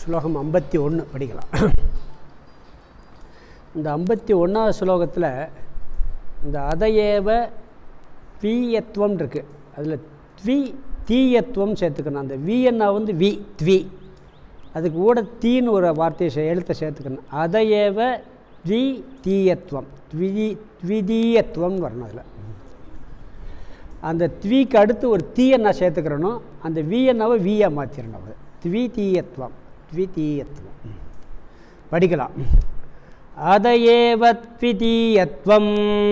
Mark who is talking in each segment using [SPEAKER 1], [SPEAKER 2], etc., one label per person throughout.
[SPEAKER 1] ஸ்லோகம் ஐம்பத்தி ஒன்று படிக்கலாம் இந்த ஐம்பத்தி ஒன்றாவது ஸ்லோகத்தில் இந்த அதையேவ தீயத்துவம் இருக்குது அதில் த்வி தீயத்துவம் சேர்த்துக்கணும் அந்த விஎன்னா வந்து வி த்வி அதுக்கு கூட தீன்னு ஒரு வார்த்தையை சே- எழுத்தை சேர்த்துக்கணும் அதையேவ த்வி தீயத்துவம் த்விதி த்விதீயத்துவம்னு வரணும் அதில் அந்த த்வீக்கு அடுத்து ஒரு தீயன்னா சேர்த்துக்கிறனோ அந்த விஎன்னாவை வியை மாற்றிடணும் அது த்விதீயத்துவம் த்விதீயத்துவம் ம். படிக்கலாம் அதையேவ த்விதீயத்துவம்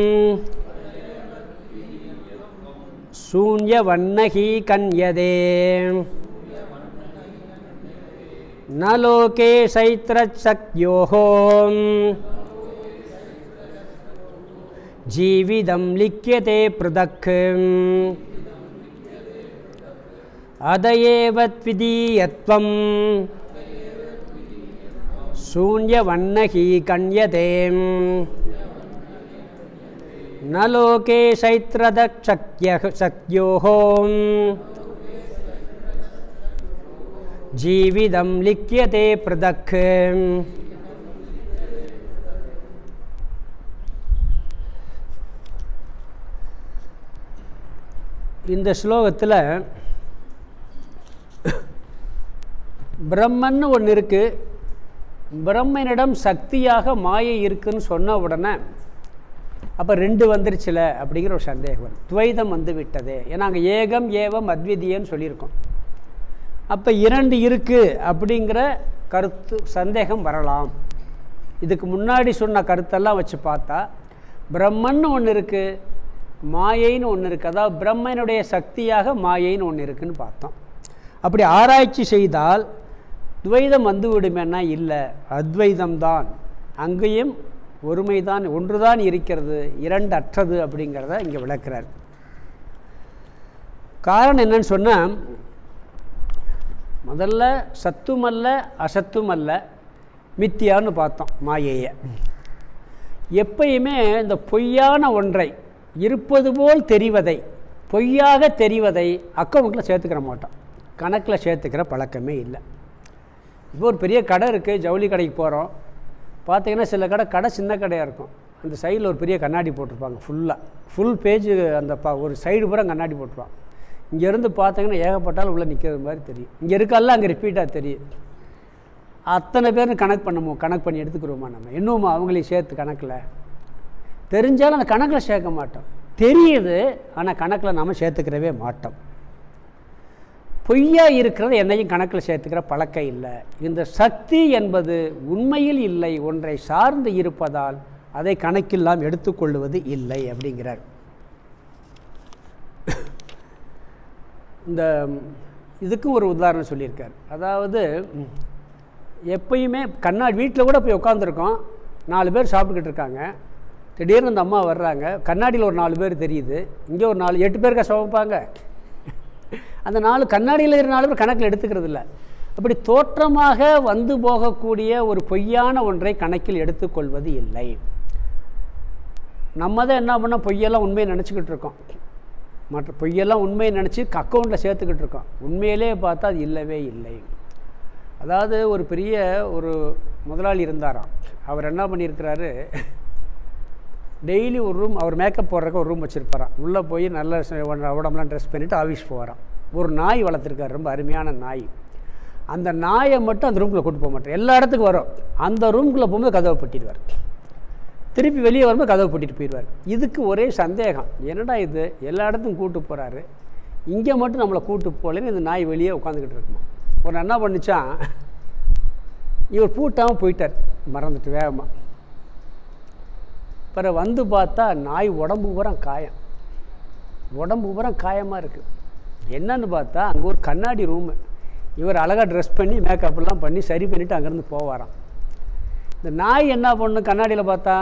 [SPEAKER 1] शून्यवन्नही कन्यदे न लोके शैत्रशक्योः जीवितं लिख्यते पृथक् अद एव द्वितीयत्वं शून्यवन्नही कन्यते न लोके शैत्रदक्षक्यः शक्योः जीवितं लिख्यते पृथक् இந்த ஸ்லோகத்தில் பிரம்மன்னு ஒன்று இருக்குது பிரம்மனிடம் சக்தியாக மாயை இருக்குன்னு சொன்ன உடனே அப்போ ரெண்டு வந்துருச்சுல அப்படிங்கிற ஒரு சந்தேகம் வரும் துவைதம் வந்து விட்டதே ஏன்னா அங்கே ஏகம் ஏவம் அத்விதீயன்னு சொல்லியிருக்கோம் அப்போ இரண்டு இருக்குது அப்படிங்கிற கருத்து சந்தேகம் வரலாம் இதுக்கு முன்னாடி சொன்ன கருத்தெல்லாம் வச்சு பார்த்தா பிரம்மன்னு ஒன்று இருக்குது மாயைன்னு ஒன்று இருக்குது அதாவது பிரம்மனுடைய சக்தியாக மாயைன்னு ஒன்று இருக்குன்னு பார்த்தோம் அப்படி ஆராய்ச்சி செய்தால் துவைதம் வந்து விடுமேன்னா இல்லை அத்வைதம்தான் அங்கேயும் ஒருமைதான் ஒன்றுதான் இருக்கிறது இரண்டு அற்றது அப்படிங்கிறத இங்கே விளக்குறார் காரணம் என்னன்னு சொன்னால் முதல்ல சத்துமல்ல அசத்துமல்ல மித்தியான்னு பார்த்தோம் மாயையை எப்பயுமே இந்த பொய்யான ஒன்றை இருப்பது போல் தெரிவதை பொய்யாக தெரிவதை அக்கௌண்ட்டில் சேர்த்துக்கிற மாட்டோம் கணக்கில் சேர்த்துக்கிற பழக்கமே இல்லை இப்போ ஒரு பெரிய கடை இருக்குது ஜவுளி கடைக்கு போகிறோம் பார்த்தீங்கன்னா சில கடை கடை சின்ன கடையாக இருக்கும் அந்த சைடில் ஒரு பெரிய கண்ணாடி போட்டிருப்பாங்க ஃபுல்லாக ஃபுல் பேஜ் அந்த பா ஒரு சைடு பூரா கண்ணாடி போட்டிருப்பாங்க இங்கேருந்து பார்த்தீங்கன்னா ஏகப்பட்டாலும் உள்ளே நிற்கிறது மாதிரி தெரியும் இங்கே இருக்கெல்லாம் அங்கே ரிப்பீட்டாக தெரியும் அத்தனை பேரும் கணக்கு பண்ணுமோ கணக்கு பண்ணி எடுத்துக்கிறோமா நம்ம இன்னுமா அவங்களையும் சேர்த்து கணக்கில் தெரிஞ்சாலும் அந்த கணக்கில் சேர்க்க மாட்டோம் தெரியுது ஆனால் கணக்கில் நாம் சேர்த்துக்கிறவே மாட்டோம் பொய்யா இருக்கிறது என்னையும் கணக்கில் சேர்த்துக்கிற பழக்கம் இல்லை இந்த சக்தி என்பது உண்மையில் இல்லை ஒன்றை சார்ந்து இருப்பதால் அதை கணக்கில் நாம் எடுத்துக்கொள்வது இல்லை அப்படிங்கிறார் இந்த இதுக்கும் ஒரு உதாரணம் சொல்லியிருக்கார் அதாவது ம், எப்பயுமே கண்ணாடி வீட்டில் கூட போய் உட்காந்துருக்கோம் நாலு பேர் சாப்பிட்டுக்கிட்டு இருக்காங்க திடீர்னு அந்த அம்மா வர்றாங்க கண்ணாடியில் ஒரு நாலு பேர் தெரியுது இங்கே ஒரு நாலு எட்டு பேருக்கா சமைப்பாங்க அந்த நாலு கண்ணாடியில் இருக்கிற நாலு பேர் கணக்கில் எடுத்துக்கிறது இல்லை அப்படி தோற்றமாக வந்து போகக்கூடிய ஒரு பொய்யான ஒன்றை கணக்கில் எடுத்துக்கொள்வது இல்லை நம்ம தான் என்ன பண்ணோம் பொய்யெல்லாம் உண்மையை நினச்சிக்கிட்டு இருக்கோம் மற்ற பொய்யெல்லாம் உண்மையை நினச்சி அக்கௌண்ட்டில் சேர்த்துக்கிட்டு இருக்கோம் உண்மையிலே பார்த்தா அது இல்லவே இல்லை அதாவது ஒரு பெரிய ஒரு முதலாளி இருந்தாராம் அவர் என்ன பண்ணியிருக்கிறாரு டெய்லி ஒரு ரூம் அவர் மேக்கப் போடுறதுக்கு ஒரு ரூம் வச்சுருப்பாராம் உள்ளே போய் நல்ல ச- உடம்புலாம் ட்ரெஸ் பண்ணிவிட்டு ஆஃபீஸ் போகிறான் ஒரு நாய் வளர்த்துருக்காரு ரொம்ப அருமையான நாய் அந்த நாயை மட்டும் அந்த ரூம்குள்ளே கூட்டு போக மாட்டார் எல்லா இடத்துக்கும் வரும் அந்த ரூம்குள்ளே போகும்போது கதவை பூட்டிடுவார் திருப்பி வெளியே வரும்போது கதவை பூட்டிட்டு போயிடுவார் இதுக்கு ஒரே சந்தேகம் என்னடா இது எல்லா இடத்துக்கும் கூட்டு போகிறாரு இங்கே மட்டும் நம்மளை கூட்டு போகலன்னு இந்த நாய் வெளியே உட்காந்துக்கிட்டு இருக்குமா ஒரு என்ன பண்ணுச்சான் இவர் பூட்டாமல் போயிட்டார் மறந்துட்டு வேகமாக பிறகு வந்து பார்த்தா நாய் உடம்பு பூரா காயம் உடம்பு பூரா காயமாக இருக்குது என்னன்னு பார்த்தா அங்கே ஒரு கண்ணாடி ரூமு இவர் அழகாக ட்ரெஸ் பண்ணி மேக்கப்லாம் பண்ணி சரி பண்ணிவிட்டு அங்கேருந்து போவாராம் இந்த நாய் என்ன பண்ணும் கண்ணாடியில் பார்த்தா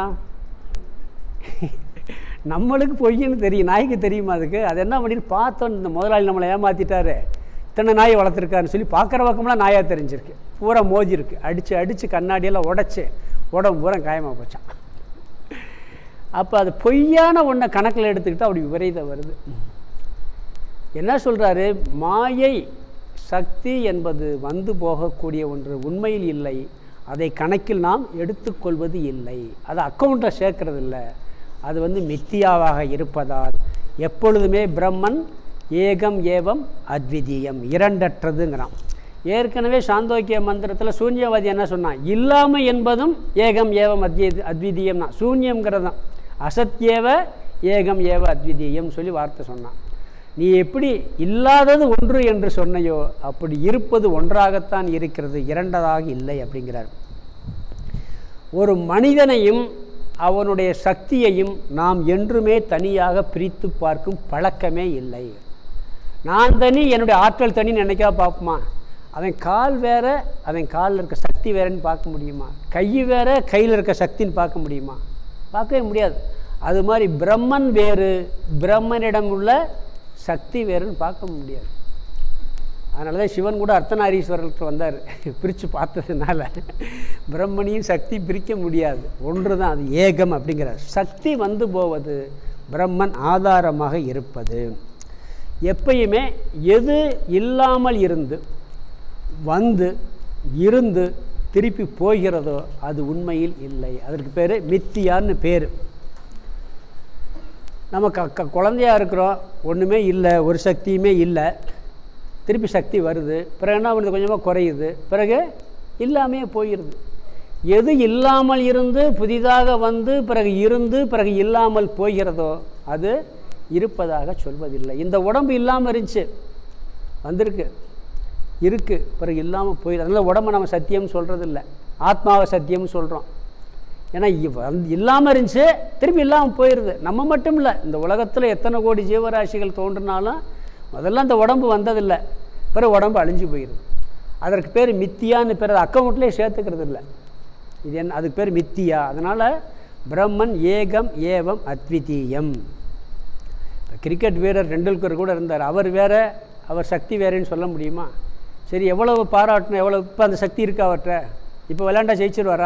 [SPEAKER 1] நம்மளுக்கு பொய்ன்னு தெரியும் நாய்க்கு தெரியுமா அதுக்கு அது என்ன பண்ணிட்டு பார்த்தோன்னு இந்த முதலாளி நம்மளை ஏமாற்றிட்டாரு இத்தனை நாய் வளர்த்துருக்காருன்னு சொல்லி பார்க்குற பக்கம்லாம் நாயாக தெரிஞ்சிருக்கு பூரா மோதி இருக்கு அடித்து அடித்து கண்ணாடியெல்லாம் உடச்சி உடம்பு பூரா காயமாக போச்சான் அப்போ அது பொய்யான ஒன்றை கணக்கில் எடுத்துக்கிட்டு அப்படி விபரீதம் வருது என்ன சொல்கிறாரு மாயை சக்தி என்பது வந்து போகக்கூடிய ஒன்று உண்மையில் இல்லை அதை கணக்கில் நாம் எடுத்துக்கொள்வது இல்லை அதை அக்கௌண்ட்டில் சேர்க்கறது இல்லை அது வந்து மித்தியாவாக இருப்பதால் எப்பொழுதுமே பிரம்மன் ஏகம் ஏவம் அத்விதீயம் இரண்டற்றதுங்கிறான் ஏற்கனவே சாந்தோக்கிய மந்திரத்தில் சூன்யவாதி என்ன சொன்னான் இல்லாமை என்பதும் ஏகம் ஏவம் அத்வி அத்விதீயம் தான் சூன்யங்கிறது தான் அசத்யேவ ஏகம் ஏவ அத்விதீயம் சொல்லி வார்த்தை சொன்னான் நீ எப்படி இல்லாதது ஒன்று என்று சொன்னையோ அப்படி இருப்பது ஒன்றாகத்தான் இருக்கிறது இரண்டதாக இல்லை அப்படிங்கிறார் ஒரு மனிதனையும் அவனுடைய சக்தியையும் நாம் என்றுமே தனியாக பிரித்து பார்க்கும் பழக்கமே இல்லை நான் தனி என்னுடைய ஆற்றல் தனி நினைக்கா பார்ப்போமா அவன் கால் வேற அவன் காலில் இருக்க சக்தி வேறன்னு பார்க்க முடியுமா கை வேற கையில் இருக்க சக்தின்னு பார்க்க முடியுமா பார்க்கவே முடியாது அது மாதிரி பிரம்மன் வேறு பிரம்மனிடம் உள்ள சக்தி வேறுன்னு பார்க்க முடியாது அதனால தான் சிவன் கூட அர்த்தநாரீஸ்வரருக்கு வந்தார் பிரித்து பார்த்ததுனால பிரம்மனையும் சக்தி பிரிக்க முடியாது ஒன்று தான் அது ஏகம் அப்படிங்கிறார் சக்தி வந்து போவது பிரம்மன் ஆதாரமாக இருப்பது எப்பயுமே எது இல்லாமல் இருந்து வந்து இருந்து திருப்பி போகிறதோ அது உண்மையில் இல்லை அதற்கு பேர் மித்தியான்னு பேர் நம்ம க க குழந்தையாக இருக்கிறோம் ஒன்றுமே இல்லை ஒரு சக்தியுமே இல்லை திருப்பி சக்தி வருது பிறகு என்ன பண்ணுது கொஞ்சமாக குறையுது பிறகு இல்லாமையே போயிடுது எது இல்லாமல் இருந்து புதிதாக வந்து பிறகு இருந்து பிறகு இல்லாமல் போகிறதோ அது இருப்பதாக சொல்வதில்லை இந்த உடம்பு இல்லாமல் இருந்துச்சு வந்திருக்கு இருக்குது பிறகு இல்லாமல் போயிடுது அதனால் உடம்பை நம்ம சத்தியம்னு சொல்கிறது இல்லை ஆத்மாவை சத்தியம்னு சொல்கிறோம் ஏன்னா வந்து இல்லாமல் இருந்துச்சு திருப்பி இல்லாமல் போயிடுது நம்ம மட்டும் இல்லை இந்த உலகத்தில் எத்தனை கோடி ஜீவராசிகள் தோன்றினாலும் முதல்ல அந்த உடம்பு வந்ததில்லை பிறகு உடம்பு அழிஞ்சு போயிடுது அதற்கு பேர் மித்தியான்னு பேர் அக்கௌண்ட்லேயே சேர்த்துக்கிறது இல்லை இது என்ன அதுக்கு பேர் மித்தியா அதனால் பிரம்மன் ஏகம் ஏவம் அத்விதீயம் இப்போ கிரிக்கெட் வீரர் டெண்டுல்கர் கூட இருந்தார் அவர் வேற அவர் சக்தி வேறேன்னு சொல்ல முடியுமா சரி எவ்வளவு பாராட்டணும் எவ்வளோ இப்போ அந்த சக்தி இருக்கா அவர்கிட்ட இப்போ விளையாண்டா ஜெயிச்சிருவாரா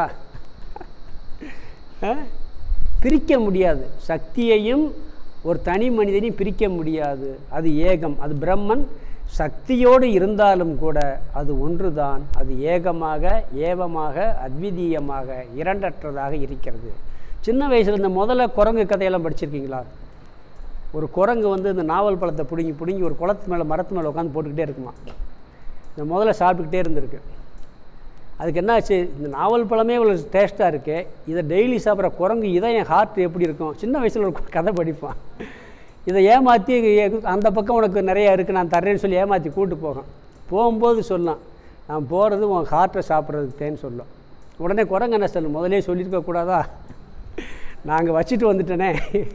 [SPEAKER 1] பிரிக்க முடியாது சக்தியையும் ஒரு தனி மனிதனையும் பிரிக்க முடியாது அது ஏகம் அது பிரம்மன் சக்தியோடு இருந்தாலும் கூட அது ஒன்றுதான் அது ஏகமாக ஏவமாக அத்விதீயமாக இரண்டற்றதாக இருக்கிறது சின்ன வயசில் இந்த முதல்ல குரங்கு கதையெல்லாம் படிச்சிருக்கீங்களா ஒரு குரங்கு வந்து இந்த நாவல் பழத்தை பிடுங்கி பிடுங்கி ஒரு குளத்து மேலே மரத்து மேலே உட்காந்து போட்டுக்கிட்டே இருக்குமா இந்த முதல்ல சாப்பிட்டுக்கிட்டே இருந்திருக்கு அதுக்கு என்ன ஆச்சு இந்த நாவல் பழமே இவ்வளோ டேஸ்ட்டாக இருக்குது இதை டெய்லி சாப்பிட்ற குரங்கு இதை என் ஹார்ட் எப்படி இருக்கும் சின்ன வயசில் ஒரு கதை படிப்பான் இதை ஏமாற்றி அந்த பக்கம் உனக்கு நிறையா இருக்குது நான் தர்றேன்னு சொல்லி ஏமாற்றி கூப்பிட்டு போகும் போகும்போது சொல்லலாம் நான் போகிறது உன் ஹார்ட்டை சாப்பிட்றதுக்குத்தேன்னு சொல்லும் உடனே குரங்கு என்ன சொல்லும் முதலே சொல்லியிருக்க கூடாதா நாங்கள் வச்சுட்டு வந்துட்டேனே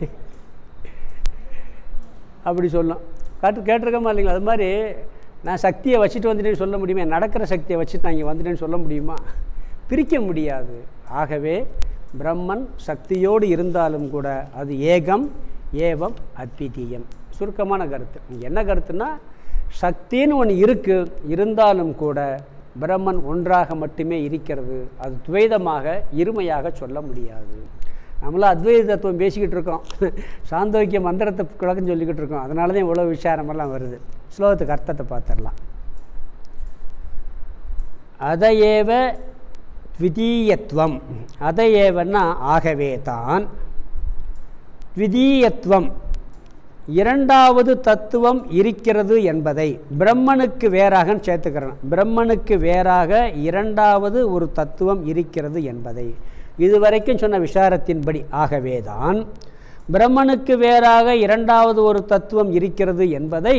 [SPEAKER 1] அப்படி சொல்லும் காட்டு கேட்டிருக்கமா இல்லைங்களா அது மாதிரி நான் சக்தியை வச்சுட்டு வந்துட்டேன்னு சொல்ல முடியுமா நடக்கிற சக்தியை வச்சுட்டு நான் இங்கே வந்துட்டேன்னு சொல்ல முடியுமா பிரிக்க முடியாது ஆகவே பிரம்மன் சக்தியோடு இருந்தாலும் கூட அது ஏகம் ஏவம் அத்விதீயம் சுருக்கமான கருத்து என்ன கருத்துன்னா சக்தின்னு ஒன்று இருக்குது இருந்தாலும் கூட பிரம்மன் ஒன்றாக மட்டுமே இருக்கிறது அது துவைதமாக இருமையாக சொல்ல முடியாது நம்மளாம் அத்வைத தத்துவம் பேசிக்கிட்டு இருக்கோம் சாந்தோக்கிய மந்திரத்தை குழக்கம் சொல்லிக்கிட்டு இருக்கோம் அதனால தான் இவ்வளோ விசாரமெல்லாம் வருது ஸ்லோகத்துக்கு அர்த்தத்தை பார்த்துடலாம் அதையேவ த்விதீயத்துவம் அதையேவன்னா ஆகவே தான் த்விதீயத்துவம் இரண்டாவது தத்துவம் இருக்கிறது என்பதை பிரம்மனுக்கு வேறாக சேர்த்துக்கிறேன் பிரம்மனுக்கு வேறாக இரண்டாவது ஒரு தத்துவம் இருக்கிறது என்பதை இதுவரைக்கும் சொன்ன விசாரத்தின்படி ஆகவேதான் பிரம்மனுக்கு வேறாக இரண்டாவது ஒரு தத்துவம் இருக்கிறது என்பதை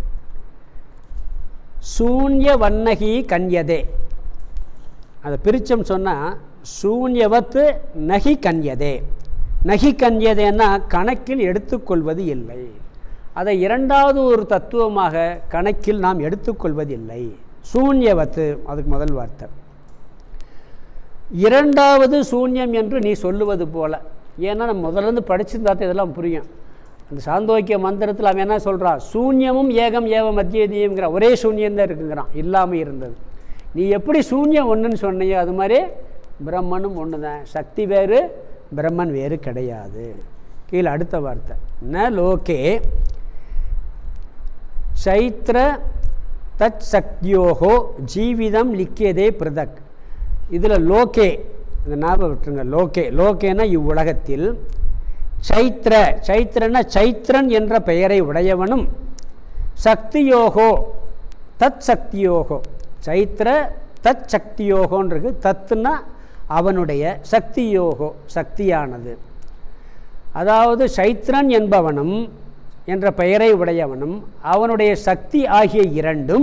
[SPEAKER 1] சூன்ய வண்ணகி கன்யதே அதை பிரிச்சம் சொன்னால் சூன்யவத்து நகி கன்யதே நகி கன்யதேன்னா கணக்கில் எடுத்துக்கொள்வது இல்லை அதை இரண்டாவது ஒரு தத்துவமாக கணக்கில் நாம் எடுத்துக்கொள்வதில்லை சூன்யவத்து அதுக்கு முதல் வார்த்தை இரண்டாவது சூன்யம் என்று நீ சொல்லுவது போல ஏன்னா நம்ம முதல்லேருந்து படிச்சிருந்தா தான் இதெல்லாம் புரியும் அந்த சாந்தோக்கிய மந்திரத்தில் அவன் என்ன சொல்கிறான் சூன்யமும் ஏகம் ஏவம் மத்தியதியம்ங்கிற ஒரே சூன்யம் தான் இருக்குங்கிறான் இல்லாமல் இருந்தது நீ எப்படி சூன்யம் ஒன்றுன்னு சொன்னியோ அது மாதிரி பிரம்மனும் ஒன்று தான் சக்தி வேறு பிரம்மன் வேறு கிடையாது கீழே அடுத்த வார்த்தை ந லோகே சைத்திர தத் சக்தியோகோ ஜீவிதம் லிக்கியதே பிரதக் இதில் லோகே இந்த ஞாபகம் விட்டுருங்க லோகே லோகேனா இவ்வுலகத்தில் சைத்ர சைத்ரன்னா சைத்ரன் என்ற பெயரை உடையவனும் சக்தியோகோ தத் சக்தியோகோ சைத்ர தத் சக்தியோகோன்றது தத்துனா அவனுடைய சக்தியோகோ சக்தியானது அதாவது சைத்ரன் என்பவனும் என்ற பெயரை உடையவனும் அவனுடைய சக்தி ஆகிய இரண்டும்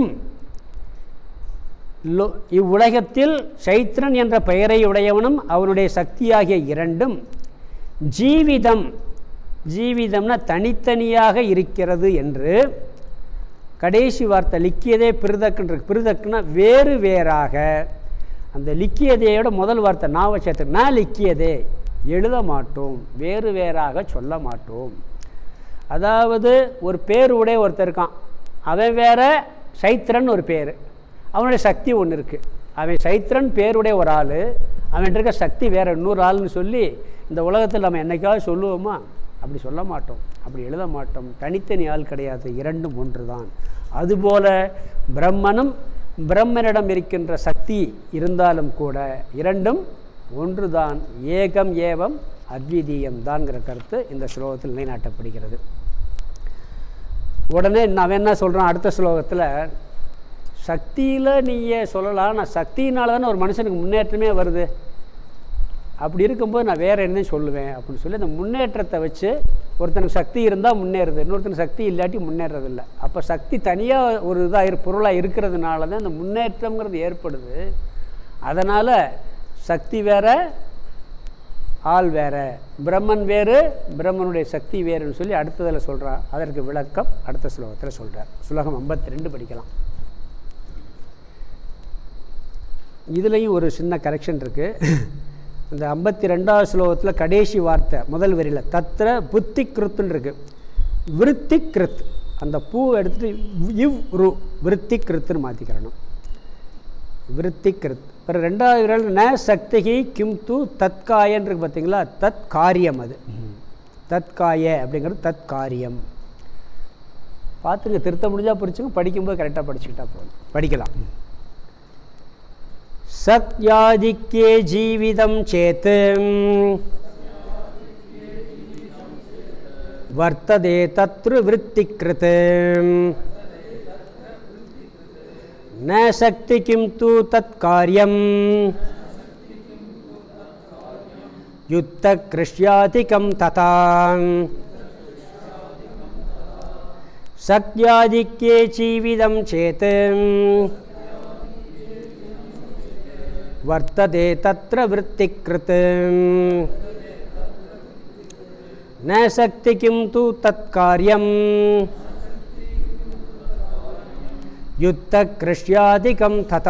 [SPEAKER 1] லோ இவ்வுலகத்தில் சைத்ரன் என்ற பெயரை உடையவனும் அவனுடைய சக்தியாகிய இரண்டும் ஜீவிதம் ஜீவிதம்னா தனித்தனியாக இருக்கிறது என்று கடைசி வார்த்தை லிக்கியதே பிரிதக்குன்ற பிரிதக்குன்னா வேறு வேறாக அந்த லிக்கியதையோட முதல் வார்த்தை நாவ சேர்த்து நான் லிக்கியதே எழுத மாட்டோம் வேறு வேறாக சொல்ல மாட்டோம் அதாவது ஒரு பேர் உடைய ஒருத்தர் இருக்கான் அவன் வேற சைத்ரன் ஒரு பேர் அவனுடைய சக்தி ஒன்று இருக்குது அவன் சைத்ரன் பேருடைய ஒரு ஆள் அவன் இருக்க சக்தி வேற இன்னொரு ஆள்னு சொல்லி இந்த உலகத்தில் நம்ம என்னைக்காவது சொல்லுவோமா அப்படி சொல்ல மாட்டோம் அப்படி எழுத மாட்டோம் தனித்தனி ஆள் கிடையாது இரண்டும் ஒன்று தான் அதுபோல பிரம்மனும் பிரம்மனிடம் இருக்கின்ற சக்தி இருந்தாலும் கூட இரண்டும் ஒன்றுதான் ஏகம் ஏவம் அத்விதீயம் தான்ங்கிற கருத்து இந்த ஸ்லோகத்தில் நிலைநாட்டப்படுகிறது உடனே அவன் என்ன சொல்கிறான் அடுத்த ஸ்லோகத்தில் சக்தியில் நீயே சொல்லலாம் நான் சக்தியினால தானே ஒரு மனுஷனுக்கு முன்னேற்றமே வருது அப்படி இருக்கும்போது நான் வேறு என்ன சொல்லுவேன் அப்படின்னு சொல்லி அந்த முன்னேற்றத்தை வச்சு ஒருத்தனுக்கு சக்தி இருந்தால் முன்னேறுது இன்னொருத்தனுக்கு சக்தி இல்லாட்டி முன்னேறதில்லை அப்போ சக்தி தனியாக ஒரு இதாக இரு பொருளாக இருக்கிறதுனால தான் அந்த முன்னேற்றங்கிறது ஏற்படுது அதனால் சக்தி வேற ஆள் வேற பிரம்மன் வேறு பிரம்மனுடைய சக்தி வேறுன்னு சொல்லி அடுத்ததில் சொல்கிறார் அதற்கு விளக்கம் அடுத்த ஸ்லோகத்தில் சொல்கிறார் சுலகம் ஐம்பத்தி ரெண்டு படிக்கலாம் இதுலேயும் ஒரு சின்ன கரெக்ஷன் இருக்குது இந்த ஐம்பத்தி ரெண்டாவது ஸ்லோகத்தில் கடைசி வார்த்தை முதல் வரியில் தத்திர புத்தி கிருத்துன்னு இருக்குது விருத்தி கிருத் அந்த பூ எடுத்துகிட்டு இவ் ரு விருத்தி கிருத்துன்னு மாற்றிக்கிறணும் விருத்தி கிருத் அப்புறம் ரெண்டாவது விரல் ந சக்திகி கிம் து தத்காயன்னு இருக்கு பார்த்தீங்களா தத் காரியம் அது தத்காய அப்படிங்கிறது தத் காரியம் பார்த்துங்க திருத்த முடிஞ்சால் புரிச்சுங்க படிக்கும்போது கரெக்டாக படிச்சுக்கிட்டா போதும் படிக்கலாம் சத்யாதிக்கே ஜீவிதம் சேத் வர்த்ததே தத்ரு விற்த்திகிருத் न शक्ति किं तु तत्कार्यं युक्तकृष्यादिकं तथा शक्याधिक्ये जीवितं चेत् वर्तते तत्र वृत्तिकृत् न शक्ति किं तु तत्कार्यं யுத்த கிருஷ்யாதிகம் ததா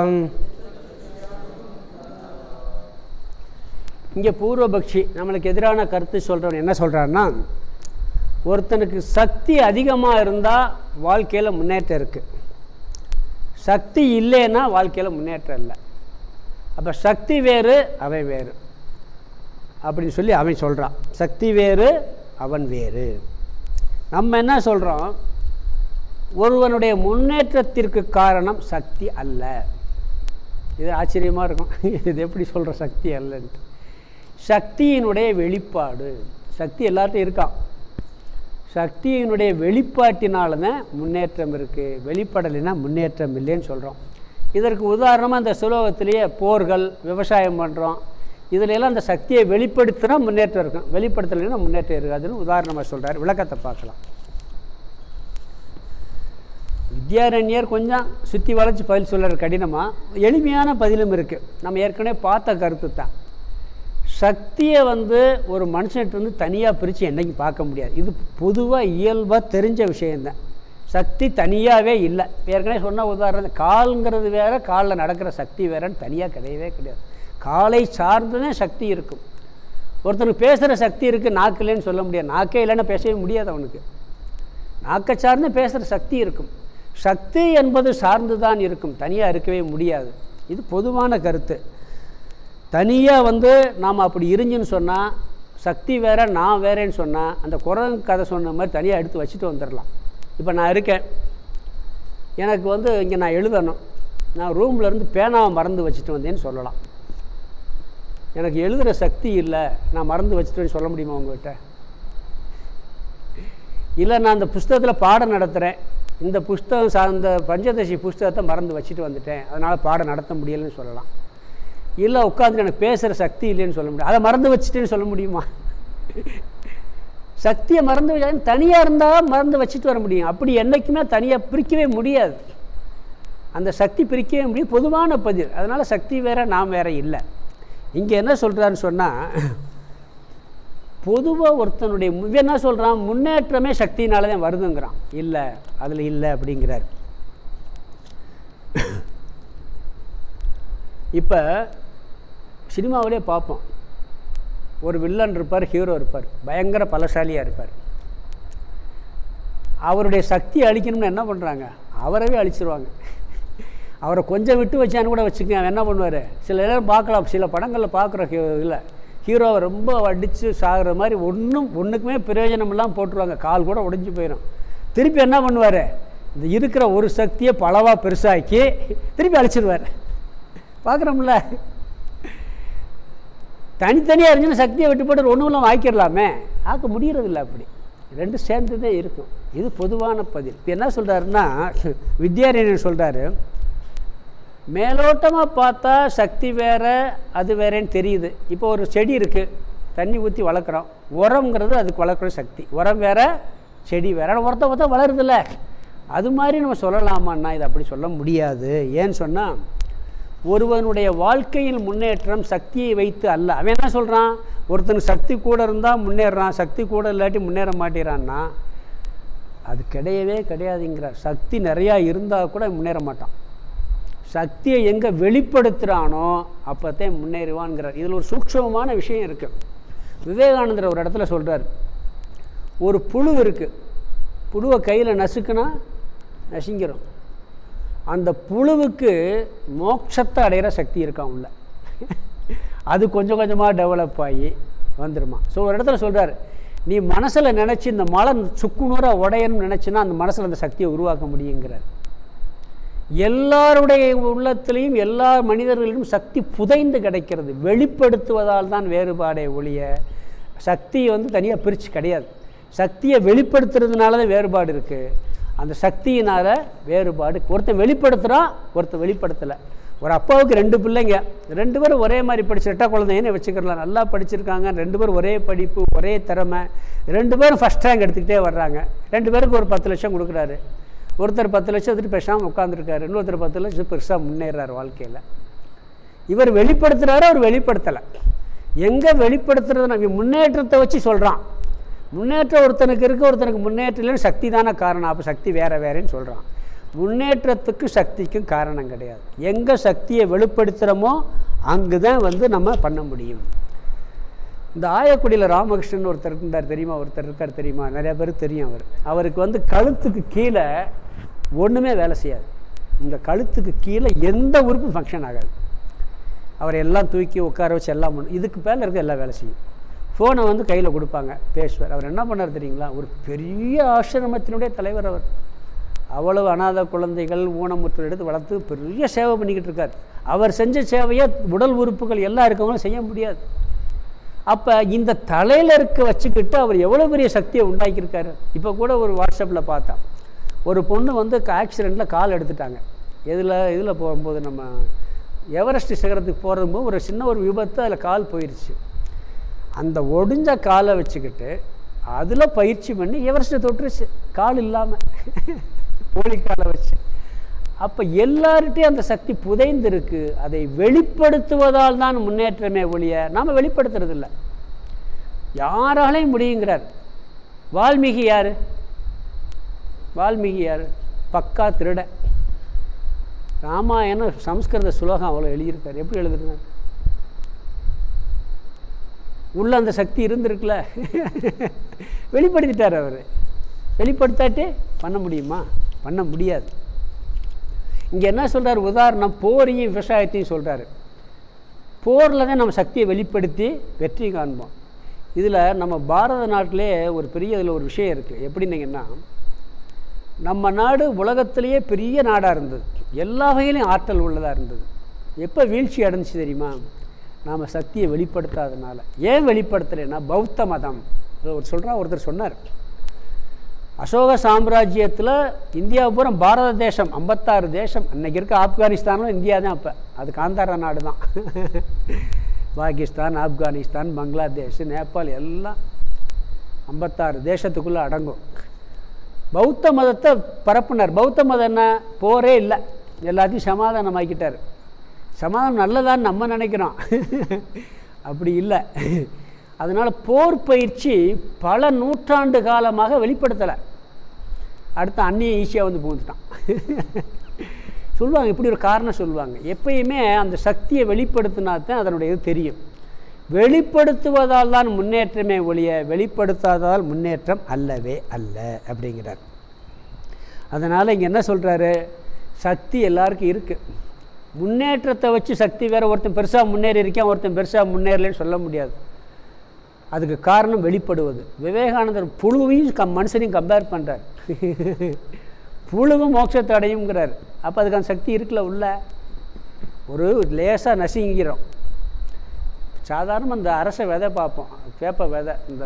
[SPEAKER 1] இங்கே பூர்வபக்ஷி நம்மளுக்கு எதிரான கருத்து சொல்கிறவன் என்ன சொல்கிறான்னா ஒருத்தனுக்கு சக்தி அதிகமாக இருந்தால் வாழ்க்கையில் முன்னேற்றம் இருக்குது சக்தி இல்லைன்னா வாழ்க்கையில் முன்னேற்றம் இல்லை அப்போ சக்தி வேறு அவன் வேறு அப்படின்னு சொல்லி அவன் சொல்கிறான் சக்தி வேறு அவன் வேறு நம்ம என்ன சொல்கிறோம் ஒருவனுடைய முன்னேற்றத்திற்கு காரணம் சக்தி அல்ல இது ஆச்சரியமாக இருக்கும் இது எப்படி சொல்கிற சக்தி அல்லன்ட்டு சக்தியினுடைய வெளிப்பாடு சக்தி எல்லார்ட்டும் இருக்கான் சக்தியினுடைய வெளிப்பாட்டினால தான் முன்னேற்றம் இருக்குது வெளிப்படலைன்னா முன்னேற்றம் இல்லைன்னு சொல்கிறோம் இதற்கு உதாரணமாக இந்த சுலோகத்திலேயே போர்கள் விவசாயம் பண்ணுறோம் இதுல எல்லாம் அந்த சக்தியை வெளிப்படுத்தினா முன்னேற்றம் இருக்கும் வெளிப்படுத்தலைன்னா முன்னேற்றம் இருக்காதுன்னு உதாரணமாக சொல்கிறார் விளக்கத்தை பார்க்கலாம் வித்யாரண்யர் கொஞ்சம் சுற்றி வளைச்சி பதில் சொல்கிற கடினமாக எளிமையான பதிலும் இருக்குது நம்ம ஏற்கனவே பார்த்த கருத்து தான் சக்தியை வந்து ஒரு மனுஷன்ட்டு வந்து தனியாக பிரித்து என்றைக்கும் பார்க்க முடியாது இது பொதுவாக இயல்பாக தெரிஞ்ச விஷயந்தான் சக்தி தனியாகவே இல்லை ஏற்கனவே சொன்ன உதாரணம் கால்ங்கிறது வேறு காலில் நடக்கிற சக்தி வேறன்னு தனியாக கிடையவே கிடையாது காலை சார்ந்து தான் சக்தி இருக்கும் ஒருத்தனுக்கு பேசுகிற சக்தி இருக்குது நாக்கு இல்லைன்னு சொல்ல முடியாது நாக்கே இல்லைன்னா பேசவே முடியாது அவனுக்கு நாக்கை சார்ந்து பேசுகிற சக்தி இருக்கும் சக்தி என்பது சார்ந்து தான் இருக்கும் தனியாக இருக்கவே முடியாது இது பொதுவான கருத்து தனியாக வந்து நாம் அப்படி இருந்துன்னு சொன்னால் சக்தி வேற நான் வேறேன்னு சொன்னால் அந்த குரங்கு கதை சொன்ன மாதிரி தனியாக எடுத்து வச்சுட்டு வந்துடலாம் இப்போ நான் இருக்கேன் எனக்கு வந்து இங்கே நான் எழுதணும் நான் ரூமில் இருந்து பேனாவை மறந்து வச்சுட்டு வந்தேன்னு சொல்லலாம் எனக்கு எழுதுகிற சக்தி இல்லை நான் மறந்து வச்சுட்டேன்னு சொல்ல முடியுமா உங்கள்கிட்ட இல்லை நான் அந்த புஸ்தகத்தில் பாடம் நடத்துகிறேன் இந்த புஸ்தகம் சார்ந்த பஞ்சதசி புஸ்தகத்தை மறந்து வச்சுட்டு வந்துட்டேன் அதனால் பாடம் நடத்த முடியலைன்னு சொல்லலாம் இல்லை உட்காந்து எனக்கு பேசுகிற சக்தி இல்லைன்னு சொல்ல முடியும் அதை மறந்து வச்சுட்டேன்னு சொல்ல முடியுமா சக்தியை மறந்து வச்சா தனியாக இருந்தால் மறந்து வச்சுட்டு வர முடியும் அப்படி என்றைக்குமே தனியாக பிரிக்கவே முடியாது அந்த சக்தி பிரிக்கவே முடியும் பொதுவான பதில் அதனால் சக்தி வேற நாம் வேற இல்லை இங்கே என்ன சொல்கிறாருன்னு சொன்னால் பொதுவாக ஒருத்தனுடைய மு- இவன் என்ன சொல்கிறான் முன்னேற்றமே சக்தினால தான் வருதுங்கிறான் இல்லை அதில் இல்லை அப்படிங்கிறார் இப்போ சினிமாவிலே பார்ப்போம் ஒரு வில்லன் இருப்பார் ஹீரோ இருப்பார் பயங்கர பலசாலியாக இருப்பார் அவருடைய சக்தியை அழிக்கணும்னு என்ன பண்ணுறாங்க அவரவே அழிச்சிருவாங்க அவரை கொஞ்சம் விட்டு வச்சான்னு கூட வச்சுக்கங்க அவன் என்ன பண்ணுவார் சில நேரம் பார்க்கலாம் சில படங்களில் பார்க்குற ஹீ இல்லை ஹீரோவை ரொம்ப அடித்து சாகிற மாதிரி ஒன்றும் ஒன்றுக்குமே பிரயோஜனம் இல்லாமல் போட்டுருவாங்க கால் கூட உடைஞ்சு போயிடும் திருப்பி என்ன பண்ணுவார் இந்த இருக்கிற ஒரு சக்தியை பலவாக பெருசாக்கி திருப்பி அழிச்சிருவார் பார்க்குறோம்ல தனித்தனியாக இருந்துச்சுன்னா சக்தியை விட்டு போட்டு ஒன்றும் இல்லாமல் ஆக்கிடலாமே ஆக்க முடியறதில்ல அப்படி ரெண்டும் சேர்ந்து தான் இருக்கும் இது பொதுவான பதில் இப்போ என்ன சொல்கிறாருன்னா வித்யாரண்யன் சொல்கிறாரு மேலோட்டமாக பார்த்தா சக்தி வேற அது வேறேன்னு தெரியுது இப்போ ஒரு செடி இருக்குது தண்ணி ஊற்றி வளர்க்குறோம் உரம்ங்கிறது அதுக்கு வளர்க்குற சக்தி உரம் வேற செடி வேற ஆனால் உரத்தை பார்த்தா வளருதில்ல அது மாதிரி நம்ம சொல்லலாமான்னா இது அப்படி சொல்ல முடியாது ஏன்னு சொன்னால் ஒருவனுடைய வாழ்க்கையில் முன்னேற்றம் சக்தியை வைத்து அல்ல அவன் என்ன சொல்கிறான் ஒருத்தனுக்கு சக்தி கூட இருந்தால் முன்னேறான் சக்தி கூட இல்லாட்டி முன்னேற மாட்டேறான்னா அது கிடையவே கிடையாதுங்கிறார் சக்தி நிறையா இருந்தால் கூட முன்னேற மாட்டான் சக்தியை எங்கே வெளிப்படுத்துகிறானோ அப்போத்தான் முன்னேறுவான்ங்கிறார் இதில் ஒரு சூக்ஷமமான விஷயம் இருக்குது விவேகானந்தர் ஒரு இடத்துல சொல்கிறார் ஒரு புழு இருக்குது புழுவை கையில் நசுக்குனா நசுங்கிரும் அந்த புழுவுக்கு மோட்சத்தை அடையிற சக்தி இருக்கான் உள்ள அது கொஞ்சம் கொஞ்சமாக டெவலப் ஆகி வந்துருமா ஸோ ஒரு இடத்துல சொல்கிறார் நீ மனசில் நினச்சி இந்த மலை சுக்குநூறாக உடையணும்னு நினச்சின்னா அந்த மனசில் அந்த சக்தியை உருவாக்க முடியுங்கிறார் எல்லாருடைய உள்ளத்திலையும் எல்லா மனிதர்களிலும் சக்தி புதைந்து கிடைக்கிறது வெளிப்படுத்துவதால் தான் வேறுபாடே ஒழிய சக்தியை வந்து தனியாக பிரித்து கிடையாது சக்தியை வெளிப்படுத்துறதுனால தான் வேறுபாடு இருக்குது அந்த சக்தியினால் வேறுபாடு ஒருத்தன் வெளிப்படுத்துகிறான் ஒருத்தன் வெளிப்படுத்தலை ஒரு அப்பாவுக்கு ரெண்டு பிள்ளைங்க ரெண்டு பேரும் ஒரே மாதிரி படிச்சு ரெட்டா குழந்தைன்னு வச்சுக்கலாம் நல்லா படிச்சிருக்காங்க ரெண்டு பேரும் ஒரே படிப்பு ஒரே திறமை ரெண்டு பேரும் ஃபஸ்ட் ரேங்க் எடுத்துக்கிட்டே வர்றாங்க ரெண்டு பேருக்கு ஒரு பத்து லட்சம் கொடுக்குறாரு ஒருத்தர் பத்து லட்சம் எடுத்துட்டு பேசாமல் உட்காந்துருக்காரு இன்னொருத்தர் பத்து லட்சம் பெருசாக முன்னேறாரு வாழ்க்கையில் இவர் வெளிப்படுத்துகிறாரு அவர் வெளிப்படுத்தலை எங்கே வெளிப்படுத்துறது நம்ம முன்னேற்றத்தை வச்சு சொல்கிறான் முன்னேற்றம் ஒருத்தனுக்கு இருக்குது ஒருத்தனுக்கு முன்னேற்றம் இல்லைன்னு சக்தி தானே காரணம் அப்போ சக்தி வேற வேறேன்னு சொல்கிறான் முன்னேற்றத்துக்கு சக்திக்கும் காரணம் கிடையாது எங்கே சக்தியை வெளிப்படுத்துகிறோமோ அங்கே தான் வந்து நம்ம பண்ண முடியும் இந்த ஆயக்குடியில் ராமகிருஷ்ணன் ஒருத்தர் இருந்தார் தெரியுமா ஒருத்தர் இருக்கார் தெரியுமா நிறைய பேருக்கு தெரியும் அவர் அவருக்கு வந்து கழுத்துக்கு கீழே ஒன்றுமே வேலை செய்யாது இந்த கழுத்துக்கு கீழே எந்த உறுப்பும் ஃபங்க்ஷன் ஆகாது அவர் எல்லாம் தூக்கி உட்கார வச்சு எல்லாம் பண்ணும் இதுக்கு மேலே இருக்க எல்லாம் வேலை செய்யும் ஃபோனை வந்து கையில் கொடுப்பாங்க பேசுவார் அவர் என்ன பண்ணார் தெரியுங்களா ஒரு பெரிய ஆசிரமத்தினுடைய தலைவர் அவர் அவ்வளவு அனாத குழந்தைகள் ஊனமுற்றோர் எடுத்து வளர்த்து பெரிய சேவை பண்ணிக்கிட்டு இருக்கார் அவர் செஞ்ச சேவையை உடல் உறுப்புகள் எல்லாம் இருக்கவங்களும் செய்ய முடியாது அப்போ இந்த தலையில் இருக்க வச்சுக்கிட்டு அவர் எவ்வளோ பெரிய சக்தியை உண்டாக்கியிருக்காரு இப்போ கூட ஒரு வாட்ஸ்அப்பில் பார்த்தா ஒரு பொண்ணு வந்து ஆக்சிடெண்ட்டில் கால் எடுத்துட்டாங்க எதில் இதில் போகும்போது நம்ம எவரெஸ்ட் சிகரத்துக்கு போகிறதும்போது ஒரு சின்ன ஒரு விபத்து அதில் கால் போயிடுச்சு அந்த ஒடிஞ்ச காலை வச்சுக்கிட்டு அதில் பயிற்சி பண்ணி எவரெஸ்ட்டை தொட்டுருச்சு கால் இல்லாமல் கோழி காலை வச்சு அப்போ எல்லார்ட்டையும் அந்த சக்தி புதைந்திருக்கு அதை வெளிப்படுத்துவதால் தான் முன்னேற்றமே ஒழிய நாம் வெளிப்படுத்துறதில்ல யாராலையும் முடியுங்கிறார் வால்மீகி யார் வால்மீகி யார் பக்கா திருட ராமாயணம் சம்ஸ்கிருத சுலோகம் அவ்வளோ எழுதியிருக்கார் எப்படி எழுதுறாரு உள்ள அந்த சக்தி இருந்திருக்குல்ல வெளிப்படுத்திட்டார் அவர் வெளிப்படுத்தாட்டே பண்ண முடியுமா பண்ண முடியாது இங்கே என்ன சொல்கிறார் உதாரணம் போரையும் விவசாயத்தையும் சொல்கிறாரு போரில் தான் நம்ம சக்தியை வெளிப்படுத்தி வெற்றி காண்போம் இதில் நம்ம பாரத நாட்டிலே ஒரு பெரிய இதில் ஒரு விஷயம் இருக்குது எப்படின்னீங்கன்னா நம்ம நாடு உலகத்திலேயே பெரிய நாடாக இருந்தது எல்லா வகையிலையும் ஆற்றல் உள்ளதாக இருந்தது எப்போ வீழ்ச்சி அடைஞ்சிச்சு தெரியுமா நாம் சக்தியை வெளிப்படுத்தாதனால ஏன் வெளிப்படுத்தலைன்னா பௌத்த மதம் இது ஒரு சொல்கிறா ஒருத்தர் சொன்னார் அசோக சாம்ராஜ்யத்தில் இந்தியா பூரா பாரத தேசம் ஐம்பத்தாறு தேசம் அன்னைக்கு இருக்க ஆப்கானிஸ்தானும் இந்தியா தான் அப்போ அது காந்தார நாடு தான் பாகிஸ்தான் ஆப்கானிஸ்தான் பங்களாதேஷ் நேபாள் எல்லாம் ஐம்பத்தாறு தேசத்துக்குள்ளே அடங்கும் பௌத்த மதத்தை பரப்புனார் பௌத்த மதம் என்ன போரே இல்லை எல்லாத்தையும் சமாதானமாக்கிட்டார் சமாதானம் நல்லதான்னு நம்ம நினைக்கிறோம் அப்படி இல்லை அதனால் போர் பயிற்சி பல நூற்றாண்டு காலமாக வெளிப்படுத்தலை அடுத்து அந்நிய ஈஸியாக வந்து புகுந்துட்டான் சொல்லுவாங்க இப்படி ஒரு காரணம் சொல்லுவாங்க எப்பயுமே அந்த சக்தியை வெளிப்படுத்தினா தான் அதனுடைய இது தெரியும் வெளிப்படுத்துவதால் தான் முன்னேற்றமே ஒழிய வெளிப்படுத்தாததால் முன்னேற்றம் அல்லவே அல்ல அப்படிங்கிறார் அதனால் இங்கே என்ன சொல்கிறாரு சக்தி எல்லாருக்கும் இருக்குது முன்னேற்றத்தை வச்சு சக்தி வேறு ஒருத்தன் பெருசாக முன்னேறி இருக்கான் ஒருத்தன் பெருசாக முன்னேறலன்னு சொல்ல முடியாது அதுக்கு காரணம் வெளிப்படுவது விவேகானந்தர் புழுவையும் கம் மனுஷனையும் கம்பேர் பண்ணுறார் புழுவும் மோட்சத்தை அடையுங்கிறார் அப்போ அதுக்கான சக்தி இருக்குல்ல உள்ள ஒரு லேசாக நசுங்கிறோம் சாதாரண இந்த அரச விதை பார்ப்போம் வேப்ப விதை இந்த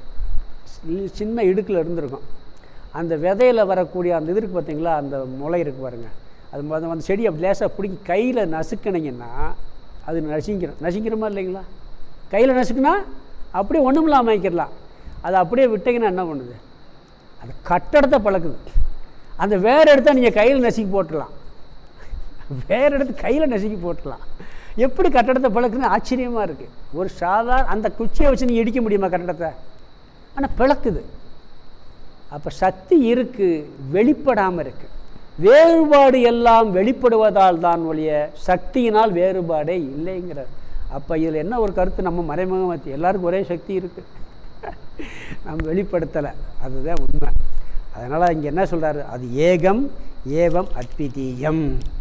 [SPEAKER 1] சின்ன இடுக்கில் இருந்திருக்கும் அந்த விதையில் வரக்கூடிய அந்த இது இருக்குது பார்த்தீங்களா அந்த முளை இருக்கு பாருங்க அது அந்த அந்த செடி அப்படி லேசாக பிடிக்கி கையில் நசுக்கினீங்கன்னா அது நசுங்கிடும் நசுங்கிறமா இல்லைங்களா கையில் நசுக்குனா அப்படியே ஒன்றும் இல்லாமல் அமைக்கிடலாம் அதை அப்படியே விட்டீங்கன்னா என்ன பண்ணுது அது கட்டடத்தை பழக்குது அந்த வேறு இடத்த நீங்கள் கையில் நசுக்கி போட்டுடலாம் வேறு இடத்து கையில் நசுக்கி போட்டுடலாம் எப்படி கட்டடத்தை பழக்குன்னு ஆச்சரியமாக இருக்குது ஒரு சாதாரண அந்த குச்சியை வச்சு நீங்கள் இடிக்க முடியுமா கட்டடத்தை ஆனால் பிளக்குது அப்போ சக்தி இருக்குது வெளிப்படாமல் இருக்குது வேறுபாடு எல்லாம் வெளிப்படுவதால் தான் ஒழிய சக்தியினால் வேறுபாடே இல்லைங்கிறார் அப்போ இதில் என்ன ஒரு கருத்து நம்ம மறைமுகமாக எல்லாருக்கும் ஒரே சக்தி இருக்குது நம்ம வெளிப்படுத்தலை அதுதான் உண்மை அதனால் இங்கே என்ன சொல்கிறாரு அது ஏகம் ஏவம் அத்விதீயம்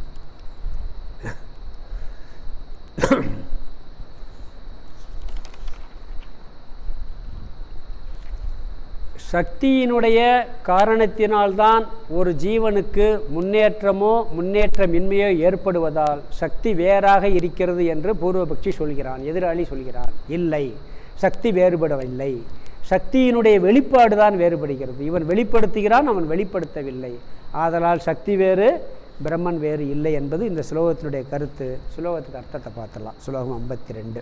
[SPEAKER 1] சக்தியினுடைய காரணத்தினால்தான் ஒரு ஜீவனுக்கு முன்னேற்றமோ முன்னேற்றமின்மையோ ஏற்படுவதால் சக்தி வேறாக இருக்கிறது என்று பூர்வபக்ஷி சொல்கிறான் எதிராளி சொல்கிறான் இல்லை சக்தி வேறுபடவில்லை சக்தியினுடைய வெளிப்பாடு தான் வேறுபடுகிறது இவன் வெளிப்படுத்துகிறான் அவன் வெளிப்படுத்தவில்லை ஆதலால் சக்தி வேறு பிரம்மன் வேறு இல்லை என்பது இந்த ஸ்லோகத்தினுடைய கருத்து ஸ்லோகத்துக்கு அர்த்தத்தை பார்த்துடலாம் ஸ்லோகம் ஐம்பத்தி ரெண்டு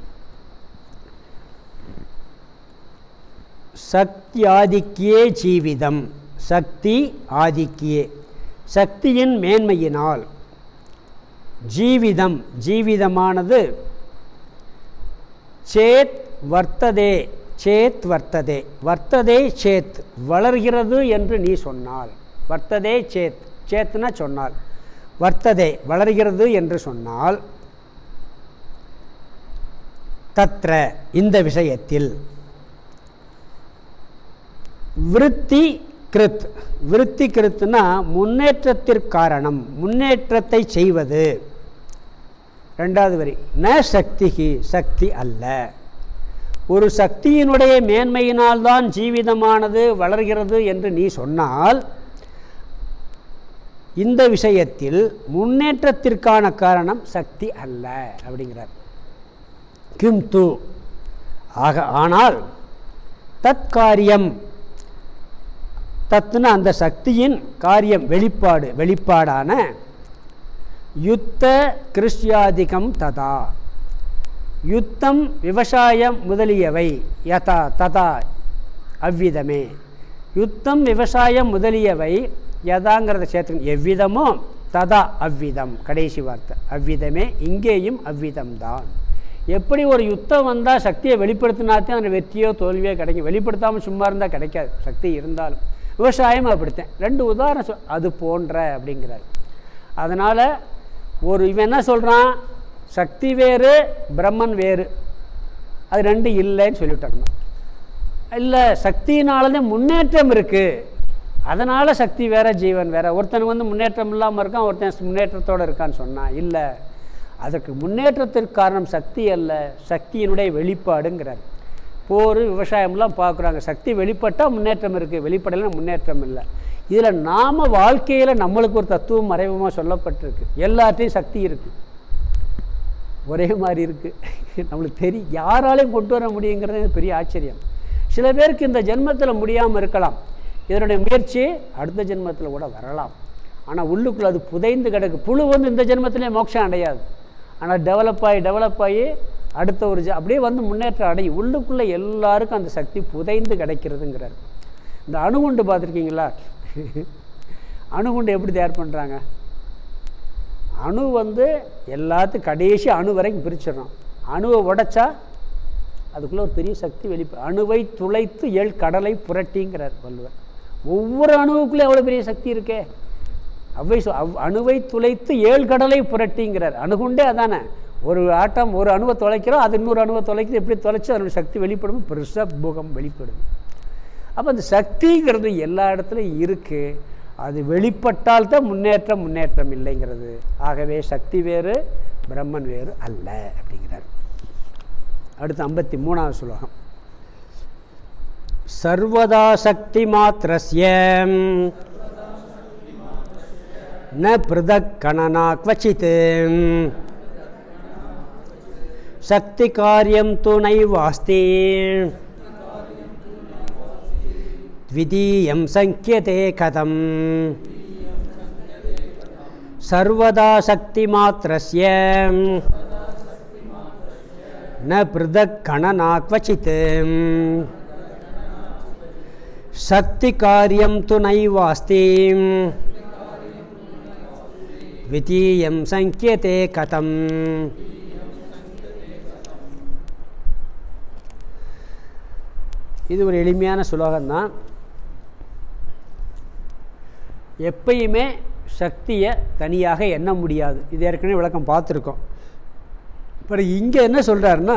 [SPEAKER 1] சக்தி ஆதிக்கியே ஜீவிதம் சக்தி ஆதிக்கியே சக்தியின் மேன்மையினால் ஜீவிதம் ஜீவிதமானது சேத் வர்த்ததே சேத் வர்த்ததே வர்த்ததே சேத் வளர்கிறது என்று நீ சொன்னால் வர்த்ததே சேத் சேத்னா சொன்னால் வர்த்ததே வளர்கிறது என்று சொன்னால் தத்ர இந்த விஷயத்தில் விருத்தி கிருத் விருத்தி கிருத்துனா முன்னேற்றத்திற்காரணம் முன்னேற்றத்தை செய்வது ரெண்டாவது வரி ந சக்திகி சக்தி அல்ல ஒரு சக்தியினுடைய மேன்மையினால்தான் ஜீவிதமானது வளர்கிறது என்று நீ சொன்னால் இந்த விஷயத்தில் முன்னேற்றத்திற்கான காரணம் சக்தி அல்ல அப்படிங்கிறார் கிம் து ஆக ஆனால் தற்காரியம் தத்துன அந்த சக்தியின் காரியம் வெளிப்பாடு வெளிப்பாடான யுத்த கிருஷ்யாதிகம் ததா யுத்தம் விவசாயம் முதலியவை யதா ததா அவ்விதமே யுத்தம் விவசாயம் முதலியவை யதாங்கிறத சேர்த்து எவ்விதமோ ததா அவ்விதம் கடைசி வார்த்தை அவ்விதமே இங்கேயும் அவ்விதம்தான் எப்படி ஒரு யுத்தம் வந்தால் சக்தியை வெளிப்படுத்தினாத்தான் அந்த வெற்றியோ தோல்வியோ கிடைக்கும் வெளிப்படுத்தாமல் சும்மா இருந்தால் கிடைக்காது சக்தி இருந்தாலும் விவசாயம் அப்படித்தான் ரெண்டு உதாரணம் சொல் அது போன்ற அப்படிங்கிறார் அதனால் ஒரு இவன் என்ன சொல்கிறான் சக்தி வேறு பிரம்மன் வேறு அது ரெண்டு இல்லைன்னு சொல்லிட்டாங்க இல்லை சக்தியினாலதான் முன்னேற்றம் இருக்குது அதனால் சக்தி வேற ஜீவன் வேற ஒருத்தன் வந்து முன்னேற்றம் இல்லாமல் இருக்கான் ஒருத்தன் முன்னேற்றத்தோடு இருக்கான்னு சொன்னான் இல்லை அதற்கு முன்னேற்றத்திற்கு காரணம் சக்தி அல்ல சக்தியினுடைய வெளிப்பாடுங்கிறார் போர் விவசாயம்லாம் பார்க்குறாங்க சக்தி வெளிப்பட்டால் முன்னேற்றம் இருக்குது வெளிப்படலைன்னா முன்னேற்றம் இல்லை இதில் நாம் வாழ்க்கையில் நம்மளுக்கு ஒரு தத்துவம் மறைமுகமாக சொல்லப்பட்டிருக்கு எல்லாத்தையும் சக்தி இருக்குது ஒரே மாதிரி இருக்குது நம்மளுக்கு தெரியும் யாராலையும் கொண்டு வர முடியுங்கிறது எனக்கு பெரிய ஆச்சரியம் சில பேருக்கு இந்த ஜென்மத்தில் முடியாமல் இருக்கலாம் இதனுடைய முயற்சி அடுத்த ஜென்மத்தில் கூட வரலாம் ஆனால் உள்ளுக்குள்ளே அது புதைந்து கிடக்கு புழு வந்து இந்த ஜென்மத்திலே மோட்சம் அடையாது ஆனால் டெவலப் ஆகி டெவலப் ஆகி அடுத்த ஒரு ஜ அப்படியே வந்து முன்னேற்றம் அடையும் உள்ளுக்குள்ளே எல்லாருக்கும் அந்த சக்தி புதைந்து கிடைக்கிறதுங்கிறார் இந்த அணுகுண்டு பார்த்துருக்கீங்களா அணுகுண்டு எப்படி தயார் பண்ணுறாங்க அணு வந்து எல்லாத்துக்கும் கடைசி அணு வரைக்கும் பிரிச்சிடணும் அணுவை உடைச்சா அதுக்குள்ளே ஒரு பெரிய சக்தி வெளிப்ப அணுவை துளைத்து ஏழ் கடலை புரட்டிங்கிறார் வள்ளுவர் ஒவ்வொரு அணுவுக்குள்ளே எவ்வளோ பெரிய சக்தி இருக்கே அவ்வை சொ- அவ் அணுவை துளைத்து ஏழு கடலை புரட்டிங்கிறார் அணுகுண்டே அதானே ஒரு ஆட்டம் ஒரு அணுவை தொலைக்கிறோம் அது இன்னொரு அணுவை தொலைக்குது எப்படி தொலைச்சி அதனுடைய சக்தி வெளிப்படும் பெருசாக பூகம் வெளிப்படுது அப்போ அந்த சக்திங்கிறது எல்லா இடத்துலையும் இருக்குது அது வெளிப்பட்டால் தான் முன்னேற்றம் முன்னேற்றம் இல்லைங்கிறது ஆகவே சக்தி வேறு பிரம்மன் வேறு அல்ல அப்படிங்கிறார் அடுத்து ஐம்பத்தி மூணாவது ஸ்லோகம் சர்வதா சக்தி மாத்திரஸ்ய ந பிருதக் கணனா क्वचित् சக்தி காரியம் து நைவாஸ்தி द्वितीयं सङ्ख्यते कथम् सर्वदा शक्तिमात्रस्य न पृथक् गणना क्वचित् शक्तिकार्यं तु नैवास्ति द्वितीयं सङ्ख्यते कथम् இது ஒரு எளிமையான சுலோகம்தான் எப்பயுமே சக்தியை தனியாக எண்ண முடியாது இது ஏற்கனவே விளக்கம் பார்த்துருக்கோம் அப்புறம் இங்கே என்ன சொல்கிறாருன்னா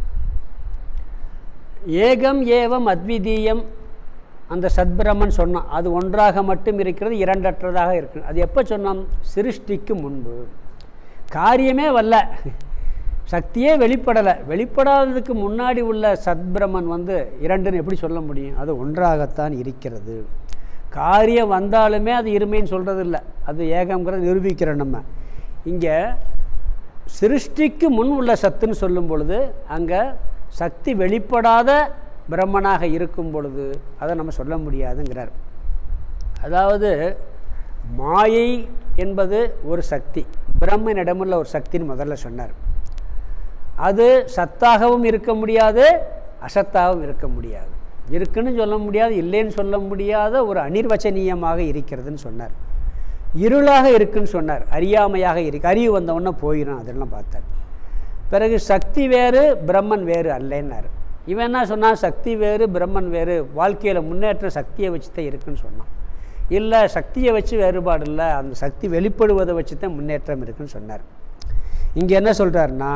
[SPEAKER 1] ஏகம் ஏவம் அத்விதீயம் அந்த சத்பிரமன் சொன்னான் அது ஒன்றாக மட்டும் இருக்கிறது இரண்டற்றதாக இருக்கு அது எப்போ சொன்னோம் சிருஷ்டிக்கு முன்பு காரியமே வரல சக்தியே வெளிப்படலை வெளிப்படாததுக்கு முன்னாடி உள்ள சத்பிரமன் வந்து இரண்டுன்னு எப்படி சொல்ல முடியும் அது ஒன்றாகத்தான் இருக்கிறது காரியம் வந்தாலுமே அது இருமைன்னு சொல்கிறது இல்லை அது ஏகங்கிறத நிரூபிக்கிறோம் நம்ம இங்கே சிருஷ்டிக்கு முன் உள்ள சத்துன்னு சொல்லும் பொழுது அங்கே சக்தி வெளிப்படாத பிரம்மனாக இருக்கும் பொழுது அதை நம்ம சொல்ல முடியாதுங்கிறார் அதாவது மாயை என்பது ஒரு சக்தி பிரம்மனிடமுள்ள ஒரு சக்தின்னு முதல்ல சொன்னார் அது சத்தாகவும் இருக்க முடியாது அசத்தாகவும் இருக்க முடியாது இருக்குன்னு சொல்ல முடியாது இல்லைன்னு சொல்ல முடியாத ஒரு அனிர்வச்சனீயமாக இருக்கிறதுன்னு சொன்னார் இருளாக இருக்குன்னு சொன்னார் அறியாமையாக இருக்கு அறிவு வந்தவொன்னே போயிடும் அதெல்லாம் பார்த்தார் பிறகு சக்தி வேறு பிரம்மன் வேறு அல்லைன்னார் இவன் என்ன சொன்னான் சக்தி வேறு பிரம்மன் வேறு வாழ்க்கையில் முன்னேற்ற சக்தியை வச்சு தான் இருக்குன்னு சொன்னான் இல்லை சக்தியை வச்சு வேறுபாடு இல்லை அந்த சக்தி வெளிப்படுவதை வச்சு தான் முன்னேற்றம் இருக்குன்னு சொன்னார் இங்கே என்ன சொல்கிறாருன்னா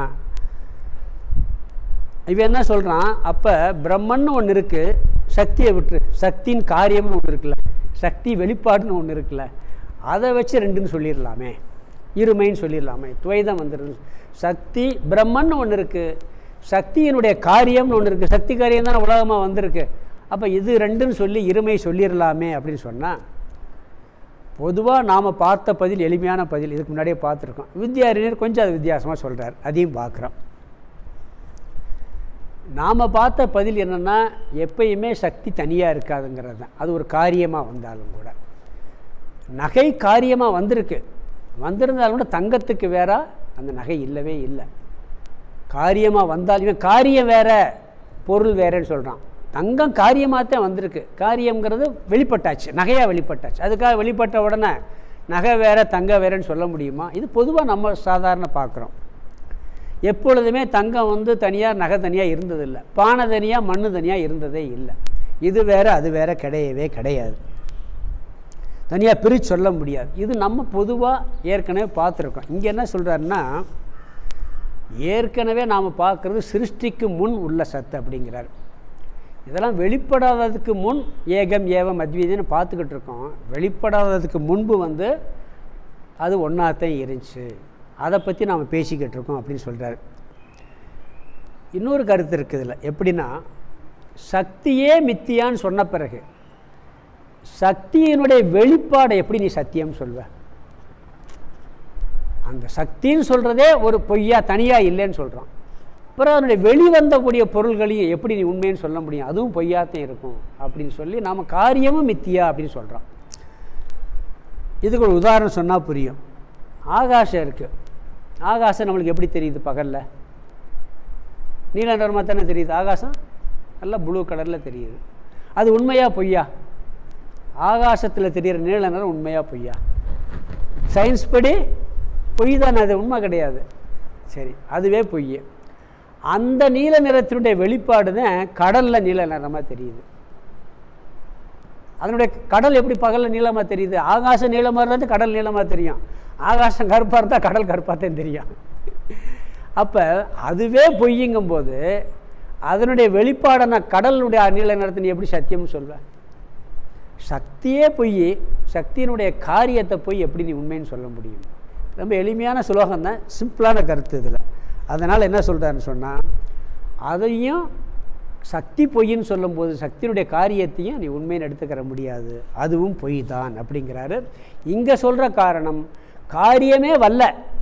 [SPEAKER 1] இவன் என்ன சொல்கிறான் அப்போ பிரம்மன்னு ஒன்று இருக்குது சக்தியை விட்டுரு சக்தியின் காரியம்னு ஒன்று இருக்குல்ல சக்தி வெளிப்பாடுன்னு ஒன்று இருக்குல்ல அதை வச்சு ரெண்டுன்னு சொல்லிடலாமே இருமைன்னு சொல்லிடலாமே துவைதம் வந்துடுது சக்தி பிரம்மன்னு ஒன்று இருக்குது சக்தியினுடைய காரியம்னு ஒன்று இருக்குது சக்தி காரியம் தானே உலகமாக வந்திருக்கு அப்போ இது ரெண்டுன்னு சொல்லி இருமை சொல்லிடலாமே அப்படின்னு சொன்னால் பொதுவாக நாம் பார்த்த பதில் எளிமையான பதில் இதுக்கு முன்னாடியே பார்த்துருக்கோம் வித்யாரிஞர் கொஞ்சம் அது வித்தியாசமாக சொல்கிறார் அதையும் பார்க்குறோம் நாம் பார்த்த பதில் என்னென்னா எப்பயுமே சக்தி தனியாக இருக்காதுங்கிறது தான் அது ஒரு காரியமாக வந்தாலும் கூட நகை காரியமாக வந்திருக்கு வந்திருந்தாலும் கூட தங்கத்துக்கு வேற அந்த நகை இல்லவே இல்லை காரியமாக வந்தாலுமே காரியம் வேற பொருள் வேறேன்னு சொல்கிறான் தங்கம் காரியமாக தான் வந்திருக்கு காரியங்கிறது வெளிப்பட்டாச்சு நகையாக வெளிப்பட்டாச்சு அதுக்காக வெளிப்பட்ட உடனே நகை வேற தங்க வேறேன்னு சொல்ல முடியுமா இது பொதுவாக நம்ம சாதாரண பார்க்குறோம் எப்பொழுதுமே தங்கம் வந்து தனியாக நகை தனியாக இருந்ததில்லை பானை தனியாக மண் தனியாக இருந்ததே இல்லை இது வேற அது வேற கிடையவே கிடையாது தனியாக பிரித்து சொல்ல முடியாது இது நம்ம பொதுவாக ஏற்கனவே பார்த்துருக்கோம் இங்கே என்ன சொல்கிறாருன்னா ஏற்கனவே நாம் பார்க்குறது சிருஷ்டிக்கு முன் உள்ள சத்து அப்படிங்கிறார் இதெல்லாம் வெளிப்படாததுக்கு முன் ஏகம் ஏவம் அத்வீதன்னு பார்த்துக்கிட்டு இருக்கோம் வெளிப்படாததுக்கு முன்பு வந்து அது ஒன்றாத்தான் இருந்துச்சு அதை பற்றி நாம் பேசிக்கிட்டு இருக்கோம் அப்படின்னு சொல்கிறாரு இன்னொரு கருத்து இருக்குது இதில் எப்படின்னா சக்தியே மித்தியான்னு சொன்ன பிறகு சக்தியினுடைய வெளிப்பாடை எப்படி நீ சத்தியம் சொல்வ அந்த சக்தின்னு சொல்கிறதே ஒரு பொய்யா தனியாக இல்லைன்னு சொல்கிறான் அப்புறம் அதனுடைய வெளிவந்தக்கூடிய பொருள்களையும் எப்படி நீ உண்மைன்னு சொல்ல முடியும் அதுவும் பொய்யாத்தான் இருக்கும் அப்படின்னு சொல்லி நாம் காரியமும் மித்தியா அப்படின்னு சொல்கிறோம் இதுக்கு ஒரு உதாரணம் சொன்னால் புரியும் ஆகாசம் இருக்குது ஆகாசம் நம்மளுக்கு எப்படி தெரியுது பகலில் நீல நிறமாக தானே தெரியுது ஆகாசம் நல்லா ப்ளூ கலரில் தெரியுது அது உண்மையா பொய்யா ஆகாசத்தில் தெரிகிற நீல நிறம் உண்மையா பொய்யா சயின்ஸ் படி பொய் தானே அது உண்மை கிடையாது சரி அதுவே பொய் அந்த நீல நிறத்தினுடைய வெளிப்பாடு தான் கடலில் நீல நிறமாக தெரியுது அதனுடைய கடல் எப்படி பகலில் நீளமாக தெரியுது ஆகாசம் நீளமாக இருந்தால் கடல் நீளமாக தெரியும் ஆகாசம் கருப்பாக இருந்தால் கடல் கருப்பாக தான் தெரியும் அப்போ அதுவே பொய்யுங்கும்போது அதனுடைய வெளிப்பாடான கடலுடைய நீல நிறத்தை நீ எப்படி சத்தியம்னு சொல்வ சக்தியே பொய் சக்தியினுடைய காரியத்தை போய் எப்படி நீ உண்மைன்னு சொல்ல முடியும் ரொம்ப எளிமையான சுலோகம் தான் சிம்பிளான கருத்து இதில் அதனால் என்ன சொல்கிறாருன்னு சொன்னால் அதையும் சக்தி பொய்ன்னு சொல்லும்போது சக்தியினுடைய காரியத்தையும் நீ உண்மைன்னு எடுத்துக்கிற முடியாது அதுவும் பொய் தான் அப்படிங்கிறாரு இங்கே சொல்கிற காரணம் காரியமே வல்ல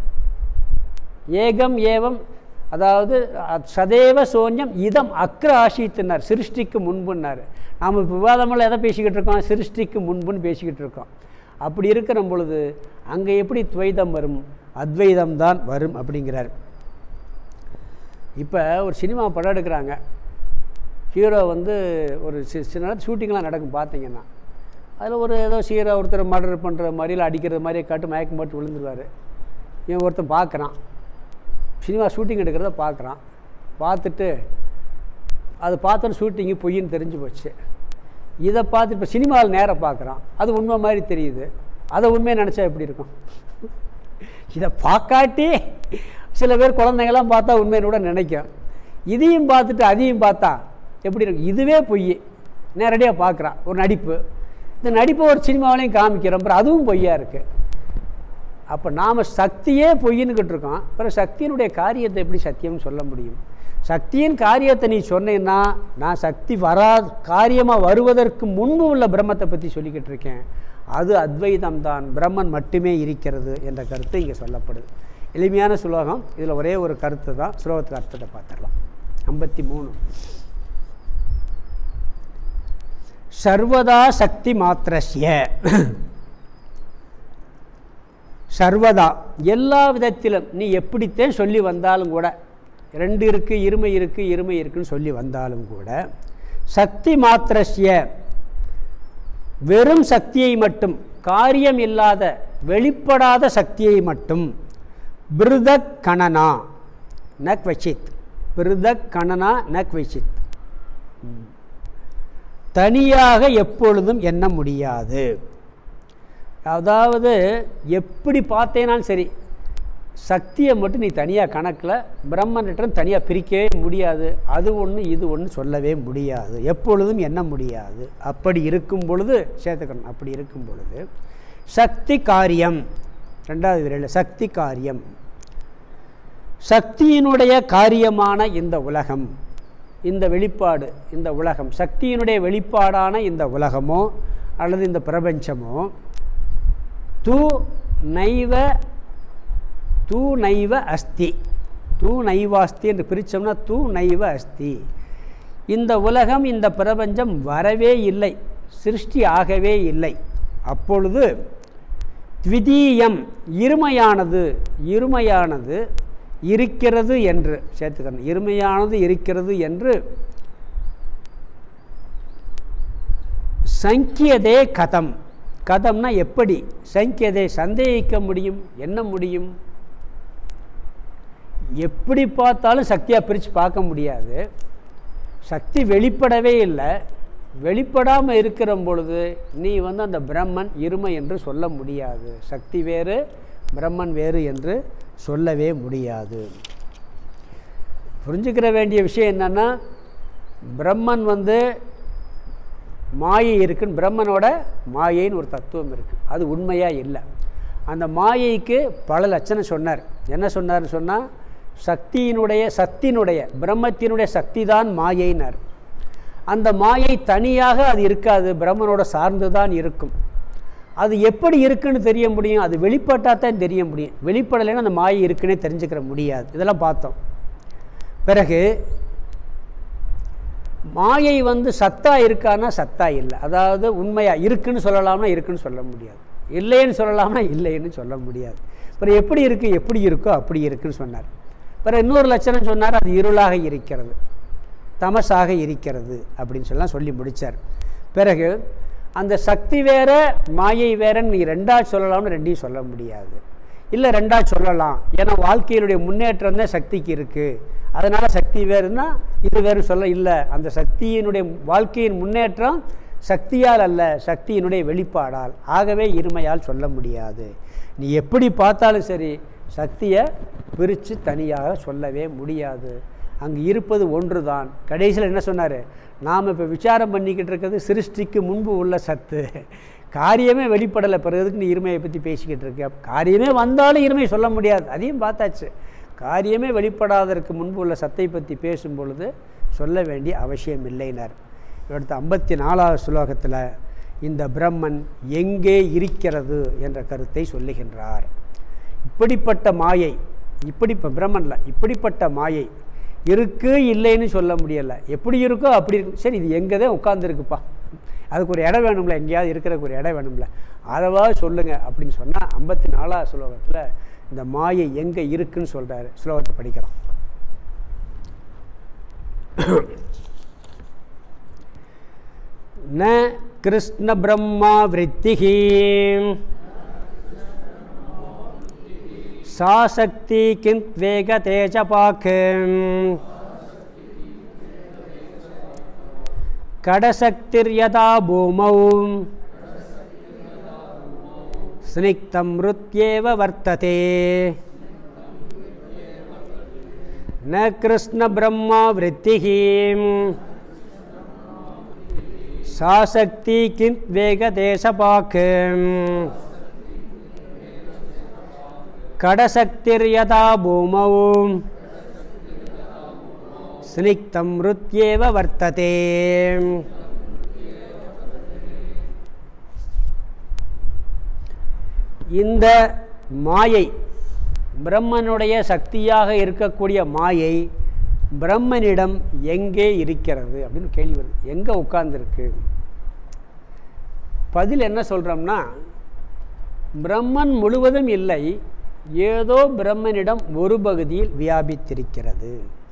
[SPEAKER 1] ஏகம் ஏவம் அதாவது அ- சதேவ சோன்யம் இதம் அக்ர ஆசித்தினார் சிருஷ்டிக்கு முன்புன்னார் நாம் இப்போ விவாதமெல்லாம் எதை பேசிக்கிட்டு இருக்கோம் சிருஷ்டிக்கு முன்புன்னு பேசிக்கிட்டு இருக்கோம் அப்படி இருக்கிற பொழுது அங்கே எப்படி துவைதம் வரும் அத்வைதம் தான் வரும் அப்படிங்கிறார் இப்போ ஒரு சினிமா படம் எடுக்கிறாங்க ஹீரோ வந்து ஒரு சி- சில நேரம் ஷூட்டிங்லாம் நடக்கும் பார்த்தீங்கன்னா அதில் ஒரு ஏதோ ஹீரோ ஒருத்தர் மர்டர் பண்ணுற மாதிரி இல்லை அடிக்கிற மாதிரியே காட்டு மயக்கம் போட்டு விழுந்துருவார் இவன் ஒருத்தன் பார்க்குறான் சினிமா ஷூட்டிங் எடுக்கிறத பார்க்குறான் பார்த்துட்டு அது பார்த்தோன்னு ஷூட்டிங்கு பொய்ன்னு தெரிஞ்சு போச்சு இதை பார்த்து இப்போ சினிமாவில் நேராக பார்க்குறான் அது உண்மை மாதிரி தெரியுது அதை உண்மையை நினச்சா எப்படி இருக்கும் இதை பார்க்காட்டி சில பேர் குழந்தைங்களாம் பார்த்தா உண்மைன்னு கூட நினைக்கும் இதையும் பார்த்துட்டு அதையும் பார்த்தா எப்படி இருக்கும் இதுவே பொய் நேரடியாக பார்க்குறான் ஒரு நடிப்பு இந்த நடிப்பை ஒரு சினிமாவிலையும் காமிக்கிறோம் அப்புறம் அதுவும் பொய்யா இருக்குது அப்போ நாம் சக்தியே பொய்ன்னுக்கிட்டு இருக்கோம் அப்புறம் சக்தியினுடைய காரியத்தை எப்படி சத்தியம்னு சொல்ல முடியும் சக்தியின் காரியத்தை நீ சொன்னேன்னா நான் சக்தி வரா காரியமாக வருவதற்கு முன்பு உள்ள பிரம்மத்தை பற்றி சொல்லிக்கிட்டு இருக்கேன் அது அத்வைதம் தான் பிரம்மன் மட்டுமே இருக்கிறது என்ற கருத்து இங்கே சொல்லப்படுது எளிமையான சுலோகம் இதில் ஒரே ஒரு கருத்து தான் சுலோகத்துக்கு அர்த்தத்தை பார்த்துடலாம் ஐம்பத்தி மூணு சர்வதா சக்தி மாத்திரஸ்ய சர்வதா எல்லா விதத்திலும் நீ எப்படித்தான் சொல்லி வந்தாலும் கூட ரெண்டு இருக்குது இருமை இருக்குது இருமை இருக்குன்னு சொல்லி வந்தாலும் கூட சக்தி மாத்திரஸ்ய வெறும் சக்தியை மட்டும் காரியம் இல்லாத வெளிப்படாத சக்தியை மட்டும் பிருதக் கணனா ந குவச்சித் பிருதக் கணனா ந குவச்சித் தனியாக எப்பொழுதும் எண்ண முடியாது அதாவது எப்படி பார்த்தேனாலும் சரி சக்தியை மட்டும் நீ தனியாக கணக்கில் பிரம்மன்கிட்ட தனியாக பிரிக்கவே முடியாது அது ஒன்று இது ஒன்று சொல்லவே முடியாது எப்பொழுதும் எண்ண முடியாது அப்படி இருக்கும் பொழுது சேர்த்துக்கணும் அப்படி இருக்கும் பொழுது சக்தி காரியம் ரெண்டாவது விரைவில் சக்தி காரியம் சக்தியினுடைய காரியமான இந்த உலகம் இந்த வெளிப்பாடு இந்த உலகம் சக்தியினுடைய வெளிப்பாடான இந்த உலகமோ அல்லது இந்த பிரபஞ்சமோ தூ நைவ தூ நைவ அஸ்தி தூ நைவாஸ்தி என்று பிரித்தோம்னா தூ நைவ அஸ்தி இந்த உலகம் இந்த பிரபஞ்சம் வரவே இல்லை சிருஷ்டி ஆகவே இல்லை அப்பொழுது த்விதீயம் இருமையானது இருமையானது இருக்கிறது என்று சேர்த்துக்கணும் இருமையானது இருக்கிறது என்று சங்கியதே கதம் கதம்னா எப்படி சங்கியதை சந்தேகிக்க முடியும் என்ன முடியும் எப்படி பார்த்தாலும் சக்தியாக பிரித்து பார்க்க முடியாது சக்தி வெளிப்படவே இல்லை வெளிப்படாமல் இருக்கிற பொழுது நீ வந்து அந்த பிரம்மன் இருமை என்று சொல்ல முடியாது சக்தி வேறு பிரம்மன் வேறு என்று சொல்லவே முடியாது புரிஞ்சுக்கிற வேண்டிய விஷயம் என்னென்னா பிரம்மன் வந்து மாயை இருக்குன்னு பிரம்மனோட மாயைன்னு ஒரு தத்துவம் இருக்குது அது உண்மையாக இல்லை அந்த மாயைக்கு பல லட்சணம் சொன்னார் என்ன சொன்னார்னு சொன்னால் சக்தியினுடைய சக்தியினுடைய பிரம்மத்தினுடைய சக்தி தான் மாயைனார் அந்த மாயை தனியாக அது இருக்காது பிரம்மனோட சார்ந்து தான் இருக்கும் அது எப்படி இருக்குன்னு தெரிய முடியும் அது வெளிப்பட்டால் தான் தெரிய முடியும் வெளிப்படலைன்னா அந்த மாயை இருக்குன்னே தெரிஞ்சுக்கிற முடியாது இதெல்லாம் பார்த்தோம் பிறகு மாயை வந்து சத்தா இருக்கான்னா சத்தா இல்லை அதாவது உண்மையாக இருக்குன்னு சொல்லலாம்னா இருக்குன்னு சொல்ல முடியாது இல்லைன்னு சொல்லலாம்னா இல்லைன்னு சொல்ல முடியாது அப்புறம் எப்படி இருக்குது எப்படி இருக்கோ அப்படி இருக்குன்னு சொன்னார் பிறகு இன்னொரு லட்சணம் சொன்னார் அது இருளாக இருக்கிறது தமசாக இருக்கிறது அப்படின்னு சொல்லலாம் சொல்லி முடித்தார் பிறகு அந்த சக்தி வேற மாயை வேறன்னு நீ ரெண்டா சொல்லலாம்னு ரெண்டையும் சொல்ல முடியாது இல்லை ரெண்டா சொல்லலாம் ஏன்னா வாழ்க்கையினுடைய முன்னேற்றம் தான் சக்திக்கு இருக்குது அதனால் சக்தி வேறுனா இது வேறு சொல்ல இல்லை அந்த சக்தியினுடைய வாழ்க்கையின் முன்னேற்றம் சக்தியால் அல்ல சக்தியினுடைய வெளிப்பாடால் ஆகவே இருமையால் சொல்ல முடியாது நீ எப்படி பார்த்தாலும் சரி சக்தியை பிரித்து தனியாக சொல்லவே முடியாது அங்கே இருப்பது ஒன்று தான் கடைசியில் என்ன சொன்னார் நாம் இப்போ விசாரம் பண்ணிக்கிட்டு இருக்கிறது சிருஷ்டிக்கு முன்பு உள்ள சத்து காரியமே வெளிப்படலை பிறகு எதுக்கு நீ இருமையை பற்றி பேசிக்கிட்டு இருக்க காரியமே வந்தாலும் இருமை சொல்ல முடியாது அதையும் பார்த்தாச்சு காரியமே வெளிப்படாததற்கு முன்பு உள்ள சத்தை பற்றி பேசும் பொழுது சொல்ல வேண்டிய அவசியம் இல்லைனர் அடுத்த ஐம்பத்தி நாலாவது ஸ்லோகத்தில் இந்த பிரம்மன் எங்கே இருக்கிறது என்ற கருத்தை சொல்லுகின்றார் இப்படிப்பட்ட மாயை இப்படி இப்போ பிரம்மன்ல இப்படிப்பட்ட மாயை இருக்கு இல்லைன்னு சொல்ல முடியலை எப்படி இருக்கோ அப்படி இருக்கு சரி இது எங்கே தான் உட்காந்துருக்குப்பா அதுக்கு ஒரு இடம் வேணும்ல எங்கேயாவது இருக்கிறதுக்கு ஒரு இடம் வேணும்ல அதவாவது சொல்லுங்கள் அப்படின்னு சொன்னால் ஐம்பத்தி நாலாவது ஸ்லோகத்தில் இந்த மாயை எங்கே இருக்குன்னு சொல்கிறாரு ஸ்லோகத்தை படிக்கலாம் ந கிருஷ்ண பிரம்மா விருத்திகி सा शक्ति किन्त्वेगते च पाक् कडशक्तिर्यथा भूमौ स्निग्धं मृत्येव वर्तते न कृष्णब्रह्मा वृत्तिः सा शक्ति किन्त्वेगदेशपाक् கடசக்திர்யதா பூமௌ ஸ்னிக்தம் மிருத்யேவ வர்த்ததே இந்த மாயை பிரம்மனுடைய சக்தியாக இருக்கக்கூடிய மாயை பிரம்மனிடம் எங்கே இருக்கிறது அப்படின்னு கேள்வி வருது எங்கே உட்கார்ந்துருக்கு பதில் என்ன சொல்கிறோம்னா பிரம்மன் முழுவதும் இல்லை ஏதோ பிரம்மனிடம் ஒரு பகுதியில் வியாபித்திருக்கிறது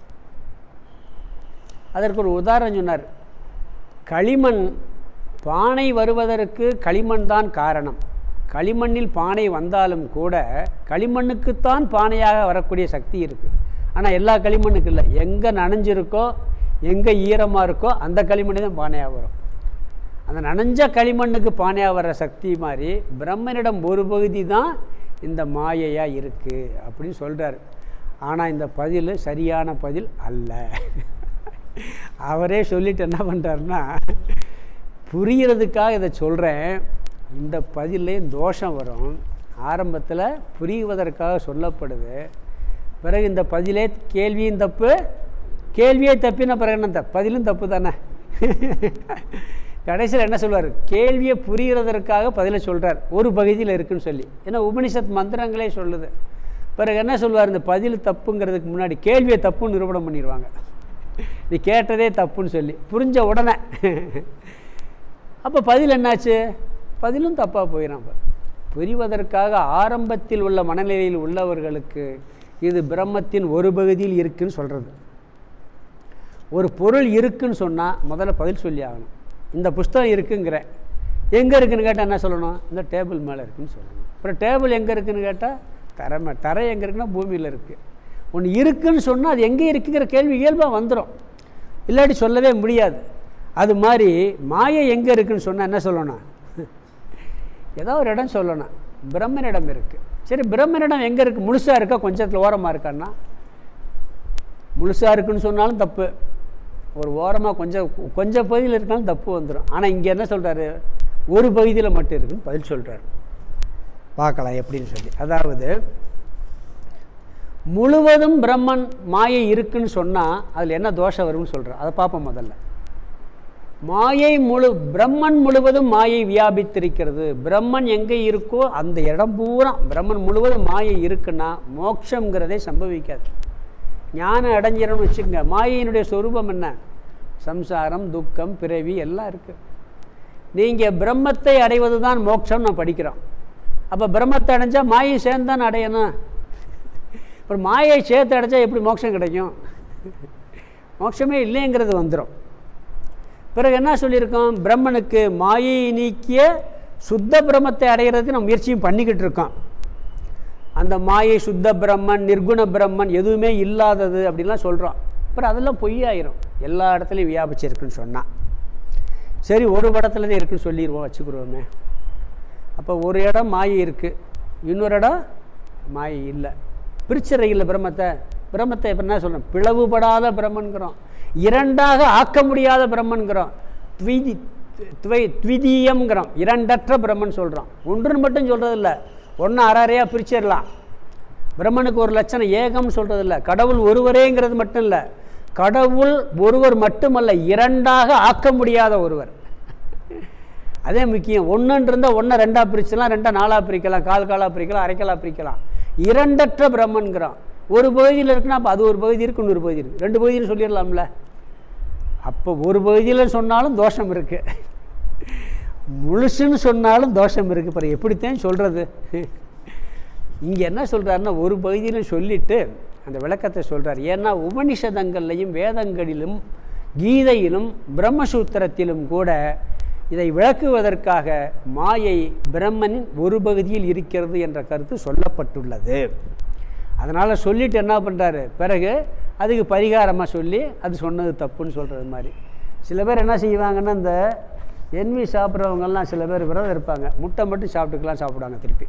[SPEAKER 1] அதற்கு ஒரு உதாரணம் சொன்னார் களிமண் பானை வருவதற்கு களிமண் தான் காரணம் களிமண்ணில் பானை வந்தாலும் கூட களிமண்ணுக்குத்தான் பானையாக வரக்கூடிய சக்தி இருக்குது ஆனால் எல்லா களிமண்ணுக்கு இல்லை எங்கே நனைஞ்சிருக்கோ எங்கே ஈரமாக இருக்கோ அந்த களிமண் தான் பானையாக வரும் அந்த நனைஞ்ச களிமண்ணுக்கு பானையாக வர சக்தி மாதிரி பிரம்மனிடம் ஒரு பகுதி தான் இந்த மாயையாக இருக்குது அப்படின்னு சொல்கிறார் ஆனால் இந்த பதில் சரியான பதில் அல்ல அவரே சொல்லிட்டு என்ன பண்ணுறாருன்னா புரியறதுக்காக இதை சொல்கிறேன் இந்த பதிலையும் தோஷம் வரும் ஆரம்பத்தில் புரிவதற்காக சொல்லப்படுது பிறகு இந்த பதிலே கேள்வியும் தப்பு கேள்வியே தப்பின பிறகு என்ன தப்பு பதிலும் தப்பு தானே கடைசியில் என்ன சொல்வார் கேள்வியை புரிகிறதற்காக பதிலை சொல்கிறார் ஒரு பகுதியில் இருக்குன்னு சொல்லி ஏன்னா உபனிஷத் மந்திரங்களே சொல்லுது பிறகு என்ன சொல்வார் இந்த பதில் தப்புங்கிறதுக்கு முன்னாடி கேள்வியை தப்புன்னு நிரூபணம் பண்ணிடுவாங்க நீ கேட்டதே தப்புன்னு சொல்லி புரிஞ்ச உடனே அப்போ பதில் என்னாச்சு பதிலும் தப்பாக போயிடும் அப்போ புரிவதற்காக ஆரம்பத்தில் உள்ள மனநிலையில் உள்ளவர்களுக்கு இது பிரம்மத்தின் ஒரு பகுதியில் இருக்குன்னு சொல்கிறது ஒரு பொருள் இருக்குன்னு சொன்னால் முதல்ல பதில் சொல்லி ஆகணும் இந்த புஸ்தகம் இருக்குங்கிறேன் எங்கே இருக்குன்னு கேட்டால் என்ன சொல்லணும் இந்த டேபிள் மேலே இருக்குன்னு சொல்லணும் அப்புறம் டேபிள் எங்கே இருக்குன்னு கேட்டால் தரை மே தரை எங்கே இருக்குன்னா பூமியில் இருக்குது ஒன்று இருக்குன்னு சொன்னால் அது எங்கே இருக்குங்கிற கேள்வி இயல்பாக வந்துடும் இல்லாட்டி சொல்லவே முடியாது அது மாதிரி மாயை எங்கே இருக்குன்னு சொன்னால் என்ன சொல்லணும் ஏதோ ஒரு இடம் சொல்லணும் பிரம்மனிடம் இருக்குது சரி பிரம்மனிடம் எங்கே இருக்குது முழுசாக இருக்கா கொஞ்சத்தில் ஓரமாக இருக்கான்னா முழுசாக இருக்குன்னு சொன்னாலும் தப்பு ஒரு ஓரமாக கொஞ்சம் கொஞ்சம் பகுதியில் இருக்காலும் தப்பு வந்துடும் ஆனால் இங்கே என்ன சொல்கிறாரு ஒரு பகுதியில் மட்டும் இருக்குன்னு பதில் சொல்கிறார் பார்க்கலாம் எப்படின்னு சொல்லி அதாவது முழுவதும் பிரம்மன் மாயை இருக்குன்னு சொன்னால் அதில் என்ன தோஷம் வரும்னு சொல்கிறார் அதை பார்ப்போம் முதல்ல மாயை முழு பிரம்மன் முழுவதும் மாயை வியாபித்திருக்கிறது பிரம்மன் எங்கே இருக்கோ அந்த இடம் பூரா பிரம்மன் முழுவதும் மாயை இருக்குன்னா மோட்சங்கிறதே சம்பவிக்காது ஞானம் அடைஞ்சிடணும்னு வச்சுக்கோங்க மாயையினுடைய சொரூபம் என்ன சம்சாரம் துக்கம் பிறவி எல்லாம் இருக்குது நீங்கள் பிரம்மத்தை அடைவது தான் மோட்சம் நான் படிக்கிறோம் அப்போ பிரம்மத்தை அடைஞ்சால் மாயை சேர்ந்து தான் அடையணும் அப்புறம் மாயை சேர்த்து அடைச்சா எப்படி மோட்சம் கிடைக்கும் மோட்சமே இல்லைங்கிறது வந்துடும் பிறகு என்ன சொல்லியிருக்கோம் பிரம்மனுக்கு மாயை நீக்கிய சுத்த பிரம்மத்தை அடைகிறதுக்கு நம்ம முயற்சியும் பண்ணிக்கிட்டு இருக்கோம் அந்த மாயை சுத்த பிரம்மன் நிர்குண பிரம்மன் எதுவுமே இல்லாதது அப்படின்லாம் சொல்கிறோம் அப்புறம் அதெல்லாம் பொய்யாயிரும் எல்லா இடத்துலையும் வியாபிச்சிருக்குன்னு சொன்னான் சரி ஒரு படத்துல தான் இருக்குன்னு சொல்லிடுவோம் வச்சுக்கிறோமே அப்போ ஒரு இடம் மாயை இருக்குது இன்னொரு இடம் மாயை இல்லை பிரிச்சிறையில் பிரம்மத்தை பிரம்மத்தை இப்போ என்ன சொல்கிறோம் பிளவுபடாத பிரம்மன்கிறோம் இரண்டாக ஆக்க முடியாத பிரம்மன்கிறோம் த்விதி துவை த்விதீயம்ங்கிறோம் இரண்டற்ற பிரம்மன் சொல்கிறோம் ஒன்றுன்னு மட்டும் சொல்கிறது இல்லை ஒன்று அரையாக பிரிச்சிடலாம் பிரம்மனுக்கு ஒரு லட்சணம் ஏகம்னு சொல்கிறது இல்லை கடவுள் ஒருவரேங்கிறது மட்டும் இல்லை கடவுள் ஒருவர் மட்டுமல்ல இரண்டாக ஆக்க முடியாத ஒருவர் அதே முக்கியம் ஒன்றுன்னு இருந்தால் ஒன்றை ரெண்டாக பிரிச்சலாம் ரெண்டாக நாலாக பிரிக்கலாம் கால் காலாக பிரிக்கலாம் அரைக்கலாக பிரிக்கலாம் இரண்டற்ற பிரம்மன்கிறோம் ஒரு பகுதியில் இருக்குன்னா அப்போ அது ஒரு பகுதி இருக்கு இன்னொரு பகுதி இருக்குது ரெண்டு பகுதியில் சொல்லிடலாம்ல அப்போ ஒரு பகுதியில் சொன்னாலும் தோஷம் இருக்குது முழுசுன்னு சொன்னாலும் தோஷம் இருக்குது அப்புறம் எப்படித்தான் சொல்கிறது இங்கே என்ன சொல்கிறாருன்னா ஒரு பகுதியிலும் சொல்லிட்டு அந்த விளக்கத்தை சொல்கிறார் ஏன்னா உபனிஷதங்கள்லையும் வேதங்களிலும் கீதையிலும் பிரம்மசூத்திரத்திலும் கூட இதை விளக்குவதற்காக மாயை பிரம்மனின் ஒரு பகுதியில் இருக்கிறது என்ற கருத்து சொல்லப்பட்டுள்ளது அதனால் சொல்லிட்டு என்ன பண்ணுறாரு பிறகு அதுக்கு பரிகாரமாக சொல்லி அது சொன்னது தப்புன்னு சொல்கிறது மாதிரி சில பேர் என்ன செய்வாங்கன்னா இந்த என்வி சாப்பிட்றவங்கெல்லாம் சில பேர் விரதம் இருப்பாங்க முட்டை மட்டும் சாப்பிட்டுக்கலாம் சாப்பிடுவாங்க திருப்பி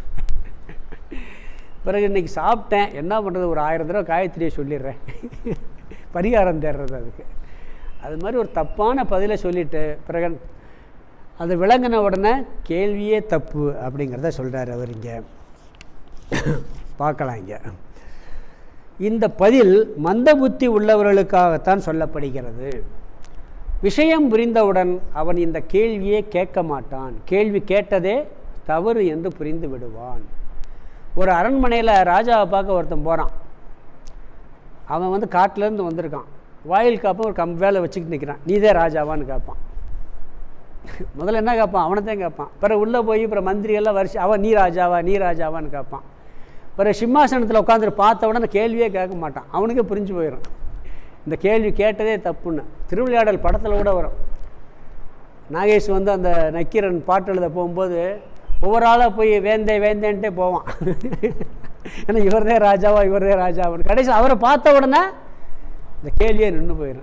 [SPEAKER 1] பிறகு இன்றைக்கி சாப்பிட்டேன் என்ன பண்ணுறது ஒரு ஆயிரம் தடவை காயத்ரியை சொல்லிடுறேன் பரிகாரம் தேடுறது அதுக்கு அது மாதிரி ஒரு தப்பான பதிலை சொல்லிவிட்டு பிறகு அது விளங்கின உடனே கேள்வியே தப்பு அப்படிங்கிறத சொல்கிறார் அவர் இங்கே பார்க்கலாம் இங்கே இந்த பதில் மந்த புத்தி உள்ளவர்களுக்காகத்தான் சொல்லப்படுகிறது விஷயம் புரிந்தவுடன் அவன் இந்த கேள்வியே கேட்க மாட்டான் கேள்வி கேட்டதே தவறு என்று புரிந்து விடுவான் ஒரு அரண்மனையில் ராஜாவை பார்க்க ஒருத்தன் போகிறான் அவன் வந்து காட்டிலேருந்து வந்திருக்கான் வாயில் காப்ப ஒரு கம் வேலை வச்சுக்கிட்டு நிற்கிறான் நீதே ராஜாவான்னு கேட்பான் முதல்ல என்ன கேட்பான் அவனைத்தான் கேட்பான் பிறகு உள்ளே போய் அப்புறம் மந்திரியெல்லாம் வரிசை அவன் நீ ராஜாவா நீ ராஜாவான்னு கேட்பான் பிறகு சிம்மாசனத்தில் உட்காந்துட்டு பார்த்த உடனே கேள்வியே கேட்க மாட்டான் அவனுக்கே புரிஞ்சு போயிடும் இந்த கேள்வி கேட்டதே தப்புன்னு திருவிளையாடல் படத்தில் கூட வரும் நாகேஷ் வந்து அந்த நக்கீரன் பாட்டு எழுத போகும்போது ஒவ்வொரு ஆளாக போய் வேந்தே வேந்தேன்ட்டே போவான் ஏன்னா இவர்தே ராஜாவா இவர்தே ராஜாவான்னு கடைசி அவரை பார்த்த உடனே இந்த கேள்வியே நின்று போயிடும்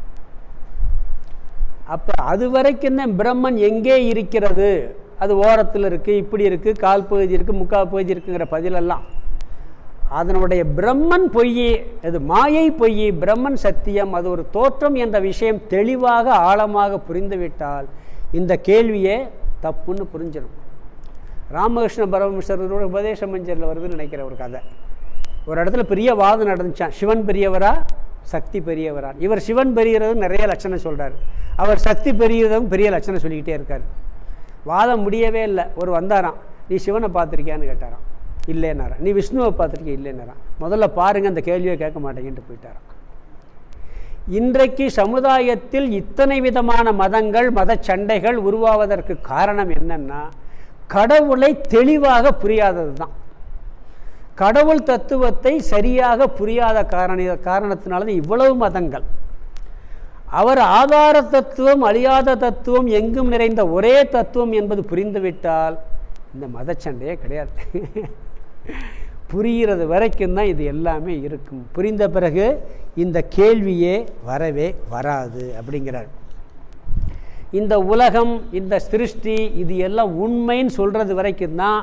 [SPEAKER 1] அப்போ அது வரைக்கும் தான் பிரம்மன் எங்கே இருக்கிறது அது ஓரத்தில் இருக்குது இப்படி இருக்குது கால் பகுதி இருக்குது முக்கால் பகுதி இருக்குங்கிற பதிலெல்லாம் அதனுடைய பிரம்மன் பொய் அது மாயை பொய் பிரம்மன் சத்தியம் அது ஒரு தோற்றம் என்ற விஷயம் தெளிவாக ஆழமாக புரிந்துவிட்டால் இந்த கேள்வியே தப்புன்னு புரிஞ்சிடும் ராமகிருஷ்ண பரமேஸ்வரரோட உபதேச மஞ்சரில் வருதுன்னு நினைக்கிற ஒரு கதை ஒரு இடத்துல பெரிய வாதம் நடந்துச்சான் சிவன் பெரியவரா சக்தி பெரியவரா இவர் சிவன் பெரியறது நிறைய லட்சணம் சொல்கிறார் அவர் சக்தி பெரியதும் பெரிய லட்சணம் சொல்லிக்கிட்டே இருக்கார் வாதம் முடியவே இல்லை ஒரு வந்தாராம் நீ சிவனை பார்த்துருக்கியான்னு கேட்டாராம் இல்லைன்னாராம் நீ விஷ்ணுவை பார்த்துருக்கிய இல்லைன்னாராம் முதல்ல பாருங்கள் அந்த கேள்வியை கேட்க மாட்டேங்கிட்டு போயிட்டாராம் இன்றைக்கு சமுதாயத்தில் இத்தனை விதமான மதங்கள் மத சண்டைகள் உருவாவதற்கு காரணம் என்னன்னா கடவுளை தெளிவாக புரியாதது தான் கடவுள் தத்துவத்தை சரியாக புரியாத காரண காரணத்தினால தான் இவ்வளவு மதங்கள் அவர் ஆதார தத்துவம் அழியாத தத்துவம் எங்கும் நிறைந்த ஒரே தத்துவம் என்பது புரிந்துவிட்டால் இந்த மதச்சண்டையே கிடையாது புரிகிறது வரைக்கும் தான் இது எல்லாமே இருக்கும் புரிந்த பிறகு இந்த கேள்வியே வரவே வராது அப்படிங்கிறார் இந்த உலகம் இந்த சிருஷ்டி இது எல்லாம் உண்மைன்னு சொல்கிறது வரைக்கும் தான்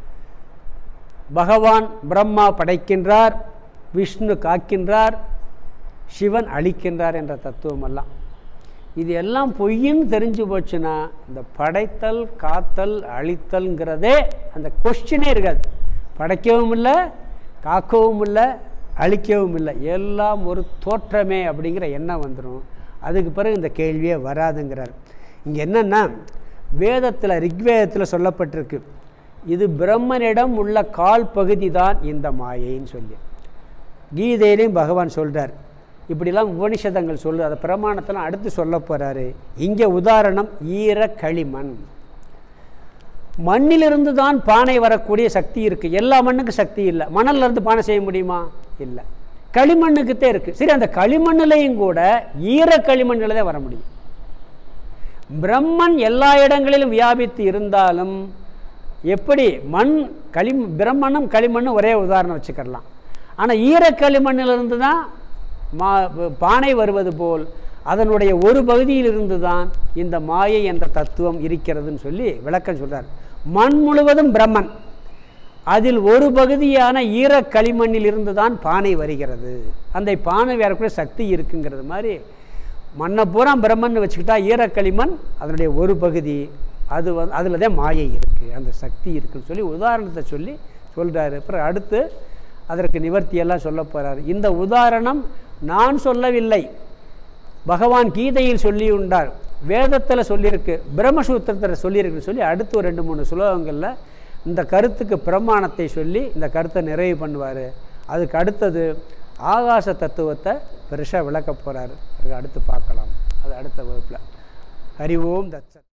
[SPEAKER 1] பகவான் பிரம்மா படைக்கின்றார் விஷ்ணு காக்கின்றார் சிவன் அழிக்கின்றார் என்ற தத்துவம் எல்லாம் இது எல்லாம் பொய்ன்னு தெரிஞ்சு போச்சுன்னா இந்த படைத்தல் காத்தல் அழித்தல்ங்கிறதே அந்த கொஸ்டினே இருக்காது படைக்கவும் இல்லை காக்கவும் இல்லை அழிக்கவும் இல்லை எல்லாம் ஒரு தோற்றமே அப்படிங்கிற எண்ணம் வந்துடும் அதுக்கு பிறகு இந்த கேள்வியே வராதுங்கிறார் இங்கே என்னென்னா வேதத்தில் ரிக்வேதத்தில் சொல்லப்பட்டிருக்கு இது பிரம்மனிடம் உள்ள கால் பகுதி தான் இந்த மாயைன்னு சொல்லி கீதையிலையும் பகவான் சொல்கிறார் இப்படிலாம் உபனிஷதங்கள் சொல்லு அதை பிரமாணத்தெல்லாம் அடுத்து சொல்ல போகிறாரு இங்கே உதாரணம் ஈர களிமண் மண்ணிலிருந்து தான் பானை வரக்கூடிய சக்தி இருக்குது எல்லா மண்ணுக்கும் சக்தி இல்லை மணல்ல இருந்து பானை செய்ய முடியுமா இல்லை களிமண்ணுக்குத்தே இருக்குது சரி அந்த களிமண்ணுலேயும் கூட ஈர களிமண்ணில் தான் வர முடியும் பிரம்மன் எல்லா இடங்களிலும் வியாபித்து இருந்தாலும் எப்படி மண் களி பிரம்மனும் களிமண்ணும் ஒரே உதாரணம் வச்சுக்கிடலாம் ஆனால் ஈரக்களிமண்ணிலிருந்து தான் மா பானை வருவது போல் அதனுடைய ஒரு பகுதியிலிருந்து தான் இந்த மாயை என்ற தத்துவம் இருக்கிறதுன்னு சொல்லி விளக்கம் சொல்கிறார் மண் முழுவதும் பிரம்மன் அதில் ஒரு பகுதியான ஈரக்களிமண்ணில் இருந்து தான் பானை வருகிறது அந்த பானை வேறக்கூடிய சக்தி இருக்குங்கிறது மாதிரி மண்ணை பூரா பிரம்மன் வச்சுக்கிட்டா ஈரக்களிமண் அதனுடைய ஒரு பகுதி அது வந்து அதில் தான் மாயை இருக்குது அந்த சக்தி இருக்குன்னு சொல்லி உதாரணத்தை சொல்லி சொல்கிறாரு அப்புறம் அடுத்து அதற்கு நிவர்த்தியெல்லாம் சொல்ல போகிறார் இந்த உதாரணம் நான் சொல்லவில்லை பகவான் கீதையில் சொல்லியுண்டார் வேதத்தில் சொல்லியிருக்கு பிரம்மசூத்திரத்தில் சொல்லியிருக்குன்னு சொல்லி அடுத்து ஒரு ரெண்டு மூணு சுலோகங்களில் இந்த கருத்துக்கு பிரமாணத்தை சொல்லி இந்த கருத்தை நிறைவு பண்ணுவார் அதுக்கு அடுத்தது ஆகாச தத்துவத்தை பெருசாக விளக்க போகிறாரு அதுக்கு அடுத்து பார்க்கலாம் அது அடுத்த வகுப்பில் ஹரி ஓம் தத்சத்